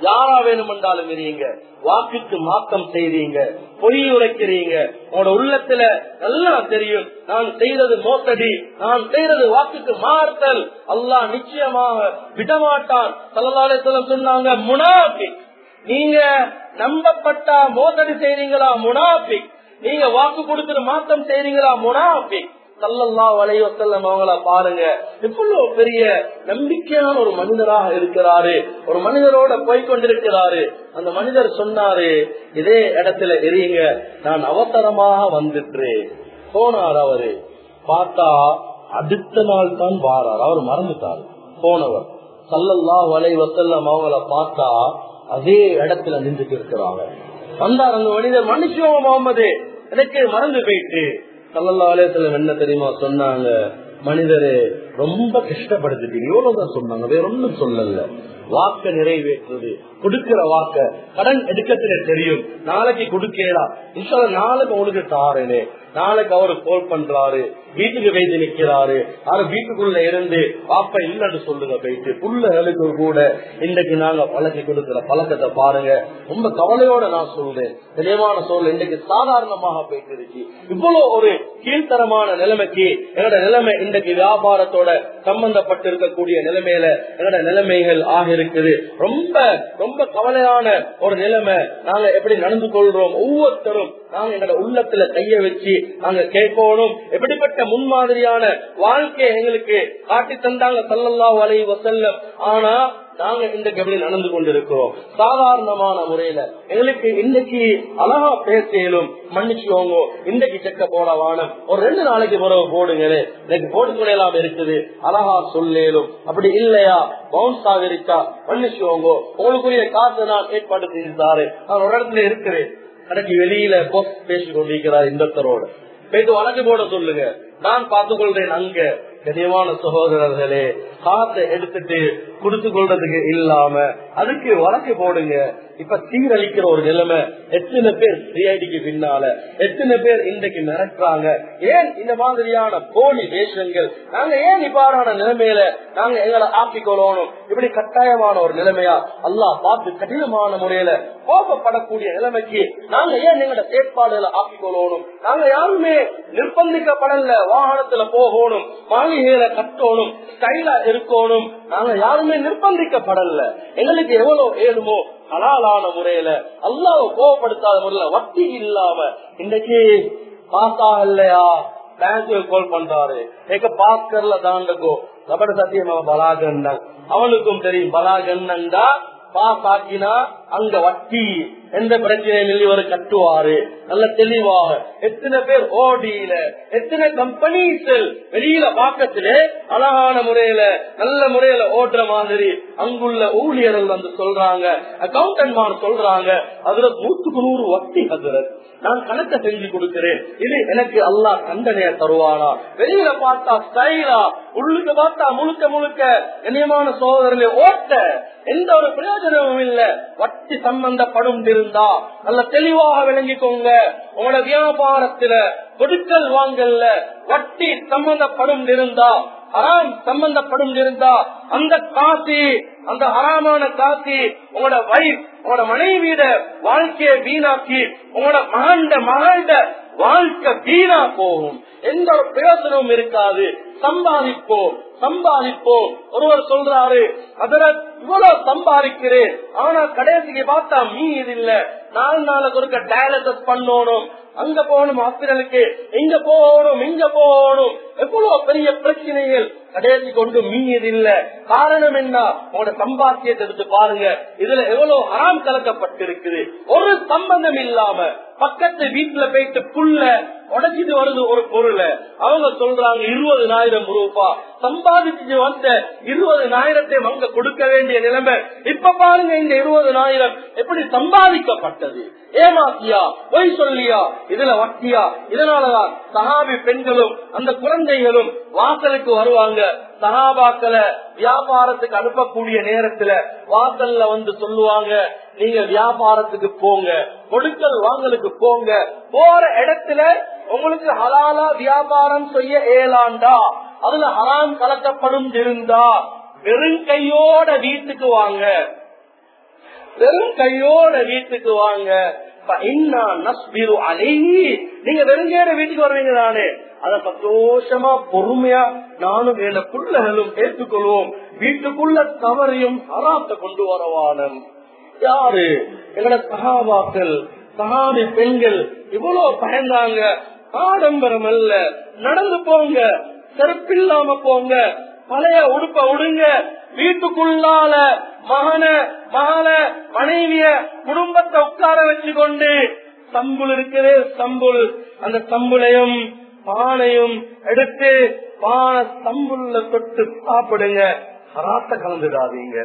[SPEAKER 1] யாரா வேணுமென்றாலும் இருங்க வாக்குக்கு மாக்கம் செய்றீங்க பொய் உரைக்கிறீங்க உங்களோட உள்ளத்துல நல்லா தெரியும் நான் செய்யறது மோசடி நான் செய்யறது வாக்குக்கு மாறுதல் அல்லாஹ் நிச்சயமாக விடமாட்டான் சல்லல்லாஹு சொன்னாங்க முனாபி நீங்க நம்பப்பட்டா மோசடி செய்றீங்களா முனாபி நீங்க வாக்கு கொடுத்துட்டு மாத்தம் செய்றீங்களா முனாபி சல்லல்லா வலையோ செல்லம் அவங்கள பாருங்க எவ்வளவு பெரிய நம்பிக்கையான ஒரு மனிதராக இருக்கிறாரு ஒரு மனிதரோட போய்கொண்டிருக்கிறாரு அந்த மனிதர் சொன்னாரு இதே இடத்துல எரியுங்க நான் அவசரமாக வந்துட்டு போனார் அவரு பார்த்தா அடுத்த நாள் தான் வாரார் அவர் மறந்துட்டார் போனவர் சல்லல்லா வலை வசல்லம் அவங்கள பார்த்தா அதே இடத்துல நின்றுட்டு இருக்கிறாங்க வந்தார் அந்த மனிதர் மனுஷன் முகமது எனக்கு மறந்து போயிட்டு சல்லல்லா அலேசல்லம் என்ன தெரியுமா சொன்னாங்க மனிதரு ரொம்ப கஷ்டப்படுத்திட்டீங்க இவ்வளவுதான் சொன்னாங்க வேற ஒன்றும் சொல்லல வாக்க நிறைவேற்றுறது கொடுக்கிற வாக்க கடன் எடுக்கத்துல தெரியும் நாளைக்கு கொடுக்கலாம் இன்ஷால்ல நாளைக்கு உங்களுக்கு தாரேனே நாளைக்கு அவரு கோல் பண்றாரு வீட்டுக்கு வைத்து நிக்கிறாரு அவர் வீட்டுக்குள்ள இருந்து பாப்பா இல்லன்னு சொல்லுங்க போயிட்டு புள்ளகளுக்கு கூட இன்றைக்கு நாங்க பழக்கி கொடுக்கிற பழக்கத்தை பாருங்க ரொம்ப கவலையோட நான் சொல்றேன் தெளிவான சொல் இன்றைக்கு சாதாரணமாக போயிட்டு இருக்கு இவ்வளவு ஒரு கீழ்த்தரமான நிலைமைக்கு என்னோட நிலைமை இன்றைக்கு வியாபாரத்தோட சம்பந்தப்பட்டு இருக்கக்கூடிய நிலைமையில என்னோட நிலைமைகள் ஆக இருக்குது ரொம்ப ரொம்ப கவலையான ஒரு நிலைமை நாங்க எப்படி நடந்து கொள்றோம் ஒவ்வொருத்தரும் நாங்க எங்களோட உள்ளத்துல கைய வச்சு நாங்க கேட்கணும் எப்படிப்பட்ட முன்மாதிரியான வாழ்க்கையை எங்களுக்கு காட்டி தந்தாங்க சல்லல்லா வலை வசல்லம் ஆனா நாங்க இந்த எப்படி நடந்து கொண்டிருக்கிறோம் சாதாரணமான முறையில எங்களுக்கு இன்னைக்கு அழகா பேசலும் மன்னிச்சுக்கோங்க இன்னைக்கு செக்க போட வானம் ஒரு ரெண்டு நாளைக்கு பிறகு போடுங்களே இன்னைக்கு போட்டுக்கொள்ளலாம் இருக்குது அழகா சொல்லேலும் அப்படி இல்லையா பவுன்ஸ் ஆகிருக்கா மன்னிச்சுக்கோங்க உங்களுக்குரிய காசு நான் ஏற்பாடு செய்தாரு நான் ஒரு இடத்துல இருக்கிறேன் கடைக்கு வெளியில போஸ்ட் பேசி கொண்டிருக்கிறார் இந்தத்தரோட போயிட்டு வழக்கு போட சொல்லுங்க நான் பார்த்துக் கொள்றேன் அங்க கனியமான சகோதரர்களே காத்தை எடுத்துட்டு குடுத்து கொள்றதுக்கு இல்லாம அதுக்கு வழக்கு போடுங்க இப்ப சீரழிக்கிற ஒரு நிலைமை எத்தனை பேர் சிஐடிக்கு பின்னால எத்தனை பேர் இன்றைக்கு மிரட்டுறாங்க ஏன் இந்த மாதிரியான போலி வேஷங்கள் நாங்க ஏன் இவ்வாறான நிலைமையில நாங்க எங்களை ஆக்கிக்கொள்ளணும் இப்படி கட்டாயமான ஒரு நிலைமையா அல்லாஹ் பார்த்து கடினமான முறையில கோபப்படக்கூடிய நிலைமைக்கு நாங்க ஏன் எங்களோட செயற்பாடுகளை ஆக்கிக்கொள்ளணும் நாங்க யாருமே நிர்பந்திக்கப்படல வாகனத்துல போகணும் மாளிகையில கட்டணும் ஸ்டைலா இருக்கணும் நாங்க யாருமே நிர்பந்திக்கப்படல எங்களுக்கு எவ்வளவு ஏழுமோ ஹலாலான முறையில அல்லாஹ் கோவப்படுத்தாத முறையில வட்டி இல்லாம இன்னைக்கு பாஸ் ஆகலையா பேங்க்கு கால் பண்றாரு எங்க பாஸ்கர்ல தாண்டகோ கபட சத்தியமா பலாகண்ணன் அவனுக்கும் தெரியும் பலாகண்ணன்டா பாஸ் ஆக்கினா அங்க வட்டி எந்த பிரச்சனையும் இவர் கட்டுவாரு நல்ல தெளிவாக எத்தனை பேர் ஓடியில எத்தனை கம்பெனிஸ் வெளியில பாக்கத்திலே அழகான முறையில நல்ல முறையில ஓடுற மாதிரி அங்குள்ள ஊழியர்கள் வந்து சொல்றாங்க அக்கௌண்டன்ட் சொல்றாங்க அதுல நூத்துக்கு நூறு வட்டி அதுல நான் கணக்க செஞ்சு கொடுக்கிறேன் இது எனக்கு அல்லாஹ் தண்டனைய தருவானா வெளியில பார்த்தா ஸ்டைலா உள்ளுக்கு பார்த்தா முழுக்க முழுக்க கண்ணியமான சோதரனை ஓட்ட எந்த ஒரு பிரயோஜனமும் இல்ல வட்டி சம்பந்தப்படும் இருந்தா நல்ல தெளிவாக விளங்கிக்கோங்க உங்களோட வியாபாரத்துல கொடுக்கல் வாங்கல்ல வட்டி சம்பந்தப்படும் இருந்தா ஹராம் சம்பந்தப்படும் இருந்தா அந்த காசி அந்த ஹராமான காசி உங்களோட வைஃப் உங்களோட மனைவியோட வாழ்க்கையை வீணாக்கி உங்களோட மகண்ட மகள்ட வாழ்க்கை வீணா போகும் எந்த ஒரு பிரயோசனமும் இருக்காது சம்பாதிப்போம் சம்பாதிப்போம் ஒருவர் சொல்றாரு அதர இவ்வளவு சம்பாதிக்கிறேன் ஆனா கடைசிக்கு பார்த்தா மீது இல்ல நாலு நாளுக்கு ஒருக்க டயாலிசிஸ் பண்ணணும் அங்க போகணும் ஹாஸ்பிட்டலுக்கு இங்க போகணும் இங்க போகணும் எவ்வளவு பெரிய பிரச்சனைகள் கடைசி கொண்டு மீது இல்ல காரணம் என்ன உங்களோட சம்பாத்தியத்தை எடுத்து பாருங்க இதுல எவ்வளவு ஹராம் கலக்கப்பட்டிருக்குது ஒரு சம்பந்தம் இல்லாம பக்கத்து வீட்டுல போயிட்டு புல்ல உடைச்சிட்டு வருது ஒரு பொருளை அவங்க சொல்றாங்க இருபதுனாயிரம் ரூபாய் சம்பாதிச்சு வந்த இருபதுனாயிரத்தை அங்க கொடுக்க வேண்டிய நிலைமை இப்ப பாருங்க இந்த இருபதுனாயிரம் எப்படி சம்பாதிக்கப்பட்டது ஏமாத்தியா பொய் சொல்லியா இதுல வட்டியா இதனாலதான் சகாபி பெண்களும் அந்த குழந்தைகளும் வாசலுக்கு வருவாங்க சகாபாக்களை வியாபாரத்துக்கு அனுப்பக்கூடிய நேரத்துல வாசல்ல வந்து சொல்லுவாங்க நீங்க வியாபாரத்துக்கு போங்க கொடுக்கல் வாங்கலுக்கு போங்க போற இடத்துல உங்களுக்கு ஹலாலா வியாபாரம் செய்ய ஏலாண்டா அதுல ஹராம் கலக்கப்படும் இருந்தா வெறும் கையோட வீட்டுக்கு வாங்க வெறும் கையோட வீட்டுக்கு வாங்க நீங்க வெறுங்கேற வீட்டுக்கு வருவீங்க தானே அத சந்தோஷமா பொறுமையா நானும் என் பிள்ளைகளும் ஏற்றுக்கொள்வோம் வீட்டுக்குள்ள தவறையும் ஹராத்த கொண்டு வரவானம் யாரு எங்கட சகாபாக்கள் சகாபி பெண்கள் இவ்வளவு பயந்தாங்க ஆடம்பரம் அல்ல நடந்து போங்க செருப்பில்லாம போங்க பழைய உடுப்ப உடுங்க வீட்டுக்குள்ளால மகன மகள மனைவிய குடும்பத்தை உட்கார வச்சு கொண்டு சம்புல் இருக்கிறே சம்புல் அந்த சம்புலையும் பானையும் எடுத்து பானை சம்புல்ல தொட்டு சாப்பிடுங்க ஹராத்த கலந்துடாதீங்க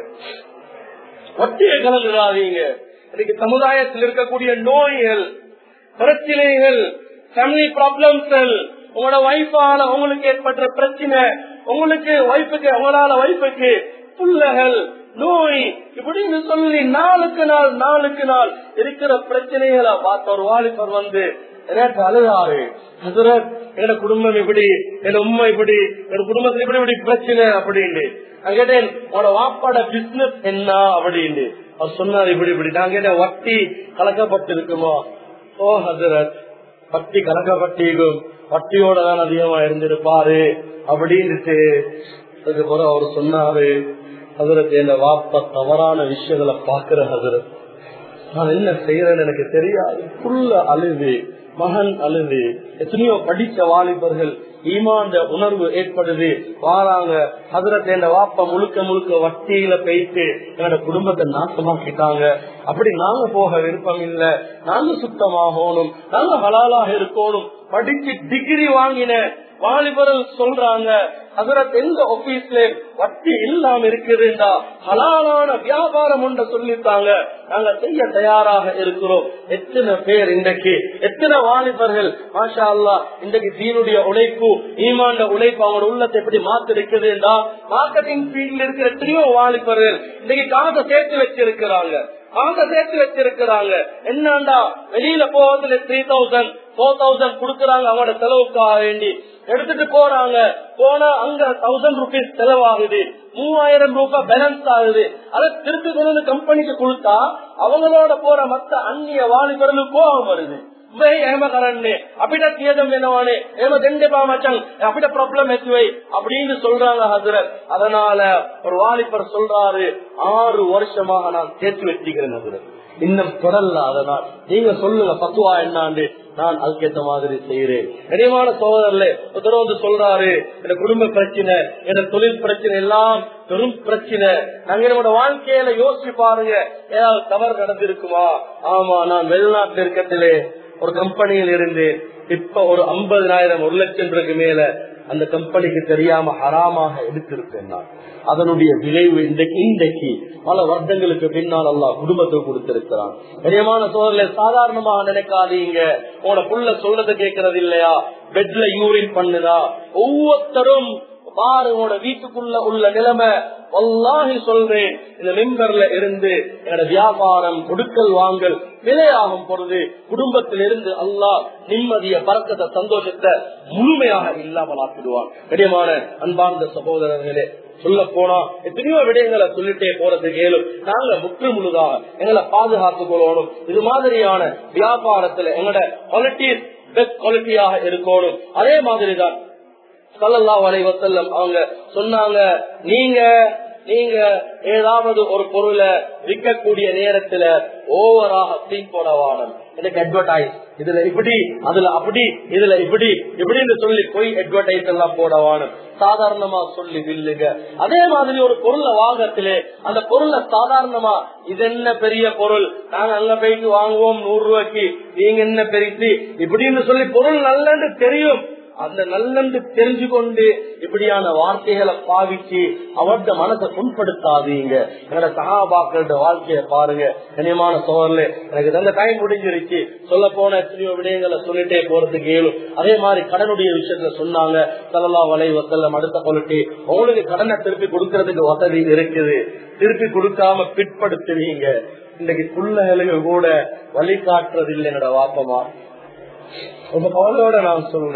[SPEAKER 1] ஒட்டிய கலந்துடாதீங்க இன்னைக்கு சமுதாயத்தில் இருக்கக்கூடிய நோய்கள் பிரச்சனைகள் ஃபேமிலி ப்ராப்ளம்ஸ் உங்களோட வைஃபால உங்களுக்கு ஏற்பட்ட பிரச்சனை உங்களுக்கு வைஃபுக்கு உங்களால வைஃபுக்கு புள்ளகள் நோய் இப்படின்னு சொல்லி நாளுக்கு நாள் நாளுக்கு நாள் இருக்கிற பிரச்சனைகளை பார்த்த ஒரு வாலிபர் வந்து எனக்கு அழுதாரு ஹசரத் எங்க குடும்பம் இப்படி என் உண்மை இப்படி என் குடும்பத்துல இப்படி இப்படி பிரச்சனை அப்படின்னு நான் கேட்டேன் உன்னோட வாப்பாட பிசினஸ் என்ன அப்படின்னு அவர் சொன்னார் இப்படி இப்படி நான் கேட்டேன் வட்டி கலக்கப்பட்டிருக்குமா ஓ ஹசரத் வட்டி கலக்கப்பட்டிருக்கும் வட்டியோட தான் அதிகமா இருந்திருப்பாரு அப்படின்ட்டு அதுக்கப்புறம் அவர் சொன்னாரு ஹசரத் என் வாப்பா தவறான விஷயங்களை பாக்குற ஹசரத் நான் என்ன செய்யறேன்னு எனக்கு தெரியாது புள்ள அழுது மகன் அழுது எத்தனையோ படிச்ச வாலிபர்கள் ஈமாண்ட உணர்வு ஏற்படுது வாராங்க ஹசரத் என் வாப்பா முழுக்க முழுக்க வட்டியில போயிட்டு என்னோட குடும்பத்தை நாசமாக்கிட்டாங்க அப்படி நாங்க போக விருப்பம் இல்ல நாங்க சுத்தமாகணும் நாங்க ஹலாலாக இருக்கணும் படிச்சு டிகிரி வாங்கின வாலிபர்கள் சொல்றாங்க ஹசரத் எந்த ஆபீஸ்ல வட்டி இல்லாம இருக்குதுண்டா ஹலாலான வியாபாரம் ஒன்ற சொல்லிட்டாங்க நாங்க செய்ய தயாராக இருக்கிறோம் எத்தனை பேர் இன்றைக்கு எத்தனை வாலிபர்கள் மாஷா அல்லா இன்றைக்கு தீனுடைய உழைப்பு ஈமாண்ட உழைப்பு அவங்க உள்ளத்தை எப்படி மாத்தி இருக்குதுண்டா மார்க்கெட்டிங் ஃபீல்ட்ல இருக்கிற எத்தனையோ வாலிபர்கள் இன்னைக்கு காசை சேர்த்து வச்சிருக்கிறாங்க அவங்க சேர்த்து வச்சிருக்கிறாங்க என்னண்டா வெளியில போவதுல த்ரீ தௌசண்ட் போர் தௌசண்ட் குடுக்கறாங்க அவங்களோட செலவுக்காக வேண்டி எடுத்துட்டு போறாங்க போனா அங்க தௌசண்ட் ருபீஸ் செலவாகுது மூவாயிரம் ரூபாய் பேலன்ஸ் ஆகுது அதை திருப்பி கொண்டு வந்து கம்பெனிக்கு கொடுத்தா அவங்களோட போற மத்த அந்நிய வாலிபர்களுக்கு கோபம் வருது ભાઈ એમાં કરણને අපිට කියදම් වෙනවානේ එහෙම දෙන්න එපා මචං අපිට ப்ராப்ளம் எத்துவை அப்படின்னு சொல்றாங்க ஹசரத் அதனால ஒரு வாலிபர் சொல்றாரு ஆறு வருஷமாக நான் சேர்த்து வச்சுக்கிறேன் ஹசரத் இன்னும் தொடரல அதனால் நீங்க சொல்லுங்க பத்துவா என்னாண்டு நான் அதுக்கேற்ற மாதிரி செய்யறேன் கனியமான சோதரர்ல ஒருத்தர் வந்து சொல்றாரு என் குடும்ப பிரச்சனை என் தொழில் பிரச்சனை எல்லாம் பெரும் பிரச்சனை நாங்க என்னோட வாழ்க்கையில யோசிச்சு பாருங்க ஏதாவது தவறு நடந்திருக்குமா ஆமா நான் வெளிநாட்டுல இருக்கத்திலே ஒரு கம்பெனியில் இருந்து இப்ப ஒரு ஐம்பதாயிரம் ஒரு லட்சம் ரூபாய்க்கு மேல அந்த கம்பெனிக்கு தெரியாம ஹராமாக எடுத்திருப்பேன் நான் அதனுடைய விளைவு இன்றைக்கு இன்றைக்கு பல வருடங்களுக்கு பின்னால் அல்லா குடும்பத்தை கொடுத்திருக்கிறான் கனியமான சோதரில சாதாரணமாக நினைக்காதீங்க உங்களோட புள்ள சொல்றதை கேட்கறது இல்லையா பெட்ல யூரின் பண்ணுதா ஒவ்வொருத்தரும் பாருங்களோட வீட்டுக்குள்ள உள்ள நிலைமை வல்லாஹி சொல்றேன் இந்த மெம்பர்ல இருந்து என்னோட வியாபாரம் கொடுக்கல் வாங்கல் விலையாகும் பொழுது குடும்பத்தில் இருந்து அல்லாஹ் நிம்மதிய பறக்கத்தை சந்தோஷத்தை முழுமையாக இல்லாமல் ஆக்கிடுவான் கடியமான அன்பார்ந்த சகோதரர்களே சொல்ல போனா எத்தனையோ விடயங்களை சொல்லிட்டே போறது கேளும் நாங்க முற்று முழுதாக எங்களை பாதுகாத்துக் கொள்ளணும் இது மாதிரியான வியாபாரத்துல எங்களோட குவாலிட்டிஸ் பெஸ்ட் குவாலிட்டியாக இருக்கணும் அதே மாதிரிதான் சல்லல்லா வலைவசல்லம் அவங்க சொன்னாங்க நீங்க நீங்க ஏதாவது ஒரு பொருளை விற்கக்கூடிய நேரத்துல ஓவராக தீன் போட வாடம் எனக்கு அட்வர்டைஸ் இதுல இப்படி அதுல அப்படி இதுல இப்படி இப்படின்னு சொல்லி போய் அட்வர்டைஸ் எல்லாம் போட வாணும் சாதாரணமா சொல்லி வில்லுங்க அதே மாதிரி ஒரு பொருளை வாங்கத்திலே அந்த பொருளை சாதாரணமா இது என்ன பெரிய பொருள் நாங்க அங்க போயிட்டு வாங்குவோம் நூறு ரூபாய்க்கு நீங்க என்ன பெருசு இப்படின்னு சொல்லி பொருள் நல்லன்னு தெரியும் அந்த நல்லென்று தெரிஞ்சு கொண்டு இப்படியான வார்த்தைகளை பாவிச்சு அவர்த மனசை புண்படுத்தாதீங்க என்னோட சகாபாக்களோட வாழ்க்கைய பாருங்க கனியமான சோழர்ல எனக்கு தந்த டைம் முடிஞ்சிருச்சு சொல்ல போன எத்தனையோ விடயங்களை சொல்லிட்டே போறதுக்கு ஏழும் அதே மாதிரி கடனுடைய விஷயத்துல சொன்னாங்க சலல்லா வலை வசல்லம் அடுத்த பொருட்டு உங்களுக்கு கடனை திருப்பி கொடுக்கறதுக்கு வசதி இருக்குது திருப்பி கொடுக்காம பிற்படுத்துவீங்க இன்னைக்கு பிள்ளைகளுக்கு கூட வழிகாட்டுறது இல்லை என்னோட வாப்பமா ரொம்ப கவலையோட நான் சொல்றேன்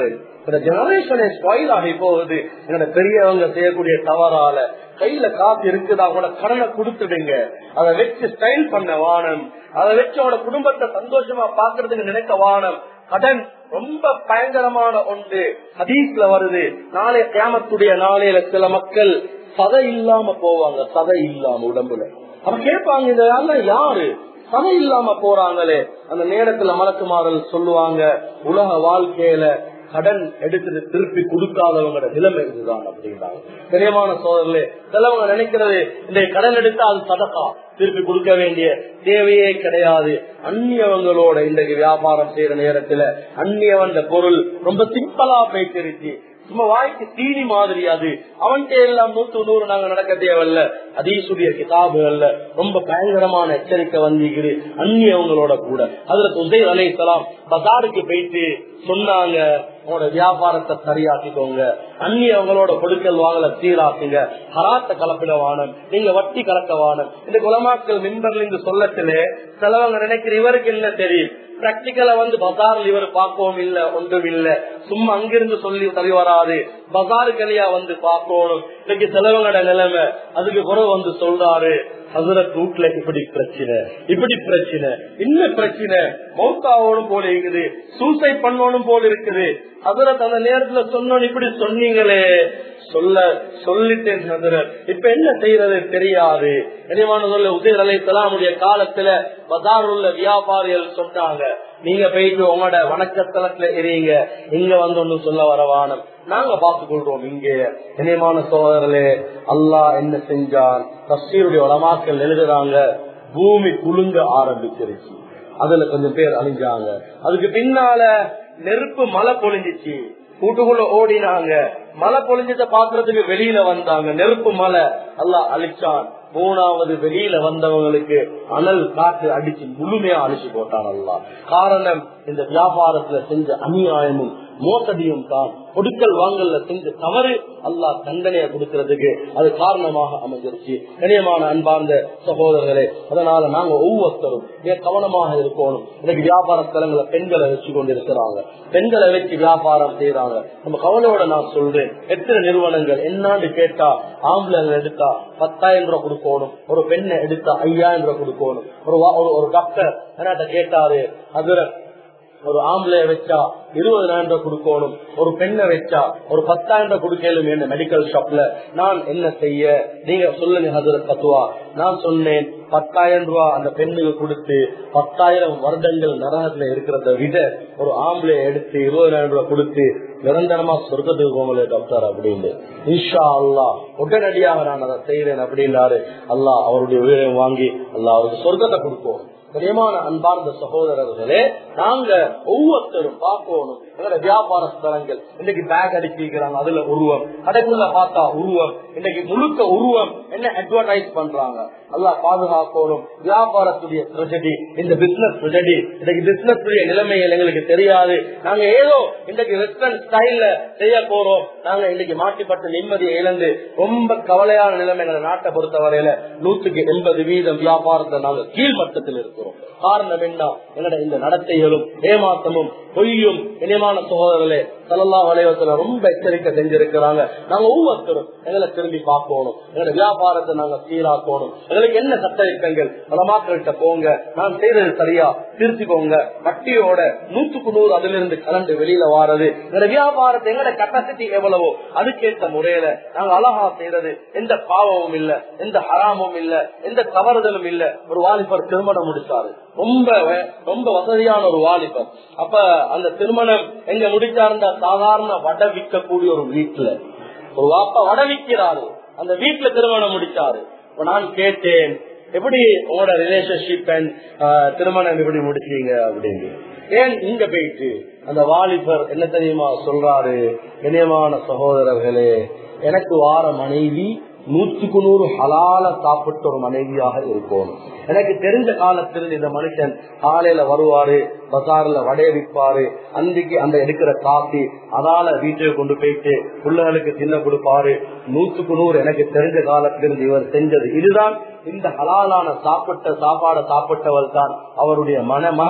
[SPEAKER 1] இந்த ஜெனரேஷனே ஸ்பாயில் ஆகி போகுது எங்களோட பெரியவங்க செய்யக்கூடிய தவறால கையில காசு இருக்குது அவங்களோட கடனை கொடுத்துடுங்க அதை வச்சு ஸ்டைல் பண்ண வானம் அதை வச்சு அவனோட குடும்பத்தை சந்தோஷமா பாக்குறதுக்கு நினைக்க வானம் கடன் ரொம்ப பயங்கரமான ஒன்று ஹதீஸ்ல வருது நாளை கிராமத்துடைய நாளையில சில மக்கள் சதை இல்லாம போவாங்க சதை இல்லாம உடம்புல அப்ப கேட்பாங்க இந்த யாரெல்லாம் யாரு சதை இல்லாம போறாங்களே அந்த நேரத்துல மலக்குமாறல் சொல்லுவாங்க உலக வாழ்க்கையில கடன் எடுத்துட்டு திருப்பி கொடுக்காதவங்களோட நிலைமை இதுதான் அப்படின்றாங்க பெரியமான சோதரிலே சிலவங்க நினைக்கிறது இந்த கடன் எடுத்தா அது சதக்கா திருப்பி கொடுக்க வேண்டிய தேவையே கிடையாது அந்நியவங்களோட இன்றைக்கு வியாபாரம் செய்யற நேரத்துல அந்நியவன் பொருள் ரொம்ப சிம்பிளா போய்த்திருச்சு சும்மா வாய்க்கு தீனி மாதிரி அது அவன்கிட்ட எல்லாம் நூத்து நூறு நாங்க நடக்க தேவையில்ல அதீசுடைய கிதாபுகள்ல ரொம்ப பயங்கரமான எச்சரிக்கை வந்திக்குது அந்நியவங்களோட கூட அதுல உதய அலைத்தலாம் பசாருக்கு போயிட்டு சொன்னாங்க உங்களோட வியாபாரத்தை சரியாக்கிக்கோங்க அந்நியவங்களோட கொடுக்கல் வாங்கல சீராக்குங்க ஹராத்த கலப்பிட வானம் நீங்க வட்டி கலக்க வானம் இந்த குலமாக்கள் மின்பர்ல இருந்து சொல்லத்திலே சிலவங்க நினைக்கிற இவருக்கு என்ன தெரியும் பிராக்டிக்கலா வந்து பசாரில் இவர் பார்க்கவும் இல்ல ஒன்றும் இல்ல சும்மா அங்கிருந்து சொல்லி தள்ளி வராது பசாருக்கலையா வந்து பார்க்கணும் இன்னைக்கு செலவங்கட நிலைமை அதுக்கு குறை வந்து சொல்றாரு ஹசரத் வீட்டுல இப்படி பிரச்சனை இப்படி பிரச்சனை இன்னும் பிரச்சனை மௌத்தாவோடும் போல இருக்குது சூசைட் பண்ணணும் போல இருக்குது ஹசரத் அந்த நேரத்துல சொன்னோம் இப்படி சொன்னீங்களே சொல்ல சொல்லிட்டேன் ஹசரத் இப்ப என்ன செய்யறது தெரியாது நினைவான சொல்ல உதய அலைத்தலாமுடைய காலத்துல பஜார் உள்ள வியாபாரிகள் சொன்னாங்க நீங்க போயிட்டு உங்களோட வணக்கத்தலத்துல எறீங்க இங்க வந்து ஒண்ணு சொல்ல வரவானம் நாங்க பார்த்துக் கொள்றோம் இங்கே இணையமான சோதரர்களே அல்லாஹ் என்ன செஞ்சான் தஸ்தீருடைய உலமாக்கள் எழுதுறாங்க பூமி குலுங்க ஆரம்பிச்சிருச்சு அதுல கொஞ்சம் பேர் அழிஞ்சாங்க அதுக்கு பின்னால நெருப்பு மழை பொழிஞ்சிச்சு கூட்டுக்குள்ள ஓடினாங்க மழை பொழிஞ்சத பாக்குறதுக்கு வெளியில வந்தாங்க நெருப்பு மலை எல்லாம் அழிச்சான் மூணாவது வெளியில வந்தவங்களுக்கு அனல் காற்று அடிச்சு முழுமையா அழிச்சு போட்டான் அல்லா காரணம் இந்த வியாபாரத்துல செஞ்ச அநியாயமும் மோசடியும் தான் கொடுக்கல் வாங்கல்ல செஞ்ச தவறு அல்லாஹ் தண்டனையை கொடுக்கறதுக்கு அது காரணமாக அமைஞ்சிருச்சு கணியமான அன்பார்ந்த சகோதரர்களே அதனால நாங்க ஒவ்வொருத்தரும் மிக கவனமாக இருக்கணும் இன்னைக்கு வியாபார ஸ்தலங்களை பெண்களை வச்சு கொண்டு இருக்கிறாங்க பெண்களை வச்சு வியாபாரம் செய்யறாங்க நம்ம கவலையோட நான் சொல்றேன் எத்தனை நிறுவனங்கள் என்னான்னு கேட்டா ஆம்பளை எடுத்தா பத்தாயிரம் ரூபாய் கொடுக்கணும் ஒரு பெண்ணை எடுத்தா ஐயாயிரம் ரூபாய் கொடுக்கணும் ஒரு வா- ஒரு- ஒரு டாக்டர் என்னாட்ட கேட்டாரு அதுல ஒரு ஆம்பளைய வச்சா இருபதாயிரம் ரூபாய் கொடுக்கணும் ஒரு பெண்ணை வச்சா ஒரு பத்தாயிரம் ரூபாய் கொடுக்கலும் என்ன மெடிக்கல் ஷாப்ல நான் என்ன செய்ய நீங்க சொல்லுங்க ஹசரத் பத்துவா நான் சொன்னேன் பத்தாயிரம் ரூபாய் அந்த பெண்ணுக்கு கொடுத்து பத்தாயிரம் வருடங்கள் நரகத்துல இருக்கிறத விட ஒரு ஆம்பளைய எடுத்து இருபதாயிரம் ரூபாய் கொடுத்து நிரந்தரமா சொர்க்கத்துக்கு போங்களே டாக்டர் அப்படின்னு இன்ஷா அல்லா உடனடியாக நான் அதை செய்யறேன் அப்படின்னாரு அல்லாஹ் அவருடைய உயிரை வாங்கி அல்லாஹ் அவருக்கு சொர்க்கத்தை கொடுப்போம் பிரியமான அன்பார்ந்த சகோதரர்களே நாங்க ஒவ்வொருத்தரும் பார்க்கணும் எங்களோட வியாபார ஸ்தலங்கள் இன்னைக்கு பேக் அடிச்சிருக்கிறாங்க அதுல உருவம் கடைக்குள்ள பார்த்தா உருவம் இன்னைக்கு முழுக்க உருவம் என்ன அட்வர்டைஸ் பண்றாங்க எல்லாம் பாதுகாக்கணும் வியாபாரத்துடைய ட்ரெஜடி இந்த பிசினஸ் ட்ரெஜடி இன்னைக்கு பிசினஸ் நிலைமைகள் எங்களுக்கு தெரியாது நாங்க ஏதோ இன்னைக்கு வெஸ்டர்ன் ஸ்டைல்ல செய்ய போறோம் நாங்க இன்னைக்கு மாட்டிப்பட்ட நிம்மதியை இழந்து ரொம்ப கவலையான நிலைமை எங்களை நாட்டை பொறுத்தவரையில நூற்றுக்கு எண்பது வீதம் வியாபாரத்தை நாங்க கீழ்மட்டத்தில் இருக்கிறோம் காரணம் என்ன எங்களோட இந்த நடத்தைகளும் ஏமாற்றமும் பொய்யும் இனியமான சகோதரர்களே சல்லா வளைவத்துல ரொம்ப எச்சரிக்கை செஞ்சிருக்கிறாங்க நாங்க ஒவ்வொருத்தரும் எங்களை திரும்பி பார்க்கணும் எங்களோட வியாபாரத்தை நாங்க சீராக்கணும் எங்களுக்கு என்ன சட்ட திட்டங்கள் பலமாக்கள்கிட்ட போங்க நான் செய்யறது சரியா திருத்திக்கோங்க வட்டியோட நூற்றுக்கு நூறு அதுல இருந்து கலந்து வெளியில வாரது எங்களோட வியாபாரத்தை எங்களோட கெப்பாசிட்டி எவ்வளவோ அதுக்கேற்ற முறையில நாங்க அழகா செய்யறது எந்த பாவமும் இல்ல எந்த ஹராமும் இல்ல எந்த தவறுதலும் இல்ல ஒரு வாலிபர் திருமணம் முடிச்சாரு ரொம்ப வ- ரொம்ப வசதியான ஒரு வாலிபர் அப்ப அந்த திருமணம் எங்க முடிச்சாருந்தா சாதாரண வடை விற்கக்கூடிய ஒரு வீட்டுல ஒரு வாப்பா வடை விற்கிறாரு அந்த வீட்டுல திருமணம் முடிச்சாரு இப்ப நான் கேட்டேன் எப்படி உங்களோட ரிலேஷன்ஷிப் அண்ட் திருமணம் எப்படி முடிச்சீங்க அப்படின்னு ஏன் இங்க போயிட்டு அந்த வாலிபர் என்ன தெரியுமா சொல்றாரு இணையமான சகோதரர்களே எனக்கு வார மனைவி நூற்றுக்கு நூறு ஹலால சாப்பிட்ட ஒரு மனைவியாக இருக்கணும் எனக்கு தெரிஞ்ச காலத்தில் இந்த மனுஷன் காலையில வருவாரு பசார்ல வடைய விற்பாரு அன்றைக்கு அந்த எடுக்கிற காப்பி அதால வீட்டுக்கு கொண்டு போயிட்டு பிள்ளைகளுக்கு தின்ன கொடுப்பாரு நூற்றுக்கு நூறு எனக்கு தெரிஞ்ச காலத்திலிருந்து இவர் செஞ்சது இதுதான் இந்த ஹலாலான சாப்பிட்ட சாப்பாடை சாப்பிட்டவள் தான் அவருடைய மணமகள்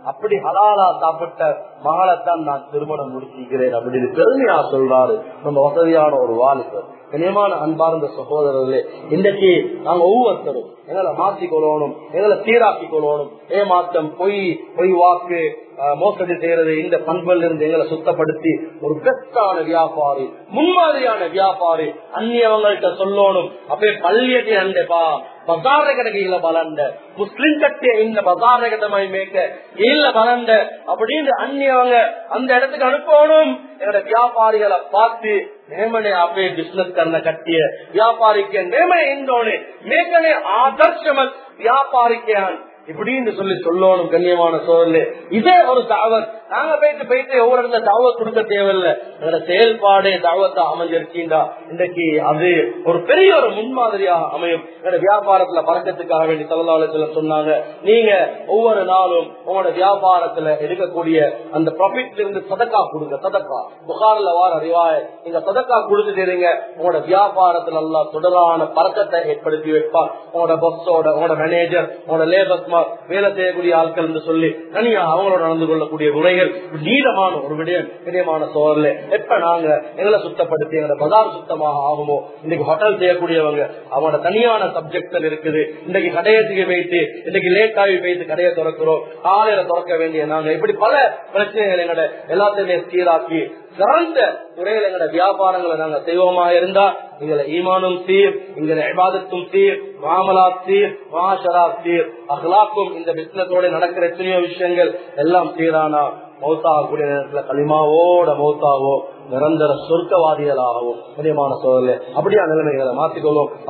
[SPEAKER 1] அப்படி ஹலாலா சாப்பிட்ட மகளைத்தான் நான் திருமணம் முடிச்சிக்கிறேன் அப்படின்னு பெருமையா சொல்றாரு நம்ம வசதியான ஒரு வாலிபர் கனியமான அன்பார்ந்த சகோதரர்களே இன்றைக்கு நாங்க ஒவ்வொருத்தரும் எங்களை மாற்றிக் கொள்ளணும் எங்களை சீராக்கி கொள்ளணும் ஏமாற்றம் பொய் பொய் வாக்கு அஹ், மோசடி செய்யறது இந்த பண்பில் இருந்து எங்களை சுத்தப்படுத்தி ஒரு பெஸ்டான வியாபாரி முன்மாதிரியான வியாபாரி அந்நியவங்கள்ட்ட சொல்லணும் அப்படியே பள்ளியத்தை அண்டப்பா பசார கடையில பலண்ட முஸ்லிம் கட்டிய இந்த பசார கடமை மேய்க்க இல்ல பலண்ட அப்படின்னு அந்நியவங்க அந்த இடத்துக்கு அனுப்பணும் எங்களோட வியாபாரிகளை பார்த்து நேமனே அப்பே பிசினஸ் கண்ண கட்டிய வியாபாரிக்க நேம எந்தோனே மேக்கனே ஆதர்ஷமத் வியாபாரிக்கான் இப்படின்னு சொல்லி சொல்லணும் கண்ணியமான சோழர்களே இதே ஒரு தாவத் நாங்க போயிட்டு போயிட்டு ஒவ்வொரு இடத்துல தாவத் கொடுக்க தேவையில்லை எங்களோட செயல்பாடே தாவத்தா அமைஞ்சிருக்கீங்களா இன்னைக்கு அது ஒரு பெரிய ஒரு முன்மாதிரியாக அமையும் எங்களோட வியாபாரத்துல பறக்கத்துக்காக வேண்டி தலைவாளத்துல சொன்னாங்க நீங்க ஒவ்வொரு நாளும் உங்களோட வியாபாரத்துல எடுக்கக்கூடிய அந்த ப்ராஃபிட்ல இருந்து சதக்கா கொடுங்க சதக்கா புகார்ல வார அறிவாய நீங்க சதக்கா கொடுத்துட்டு இருங்க உங்களோட வியாபாரத்துல எல்லாம் தொடரான பறக்கத்தை ஏற்படுத்தி வைப்பார் உங்களோட பஸ்ஸோட உங்களோட மேனேஜர் உங்களோட லேபர்ஸ் வேலை செய்யக்கூடிய ஆட்கள் என்று சொல்லி தனியா அவங்களோட நடந்து கொள்ளக்கூடிய முறைகள் நீளமான ஒரு விடயம் விடயமான சோழர்ல எப்ப நாங்க எங்களை சுத்தப்படுத்தி எங்களோட பதார் சுத்தமாக ஆகுமோ இன்னைக்கு ஹோட்டல் செய்யக்கூடியவங்க அவங்களோட தனியான சப்ஜெக்ட்கள் இருக்குது இன்னைக்கு கடையத்துக்கு போயிட்டு இன்னைக்கு லேட் ஆகி போயிட்டு கடையை திறக்கிறோம் காலையில திறக்க வேண்டிய நாங்க இப்படி பல பிரச்சனைகள் எங்களோட எல்லாத்தையுமே சீராக்கி சிறந்த துறையில எங்களோட வியாபாரங்களை நாங்க செய்வோமா இருந்தா எங்களை ஈமானும் சீர் எங்களை இபாதத்தும் சீர் மாமலா சீர் மாஷரா சீர் அஹ்லாக்கும் இந்த பிசினஸோட நடக்கிற எத்தனையோ விஷயங்கள் எல்லாம் சீரானா மௌத்தாகக்கூடிய நேரத்துல களிமாவோட மௌத்தாவோ நிரந்தர சொர்க்கவாதிகளாகவும் முக்கியமான சோழர்களே அப்படியா நிலைமைகளை மாற்றிக்கொள்வோம்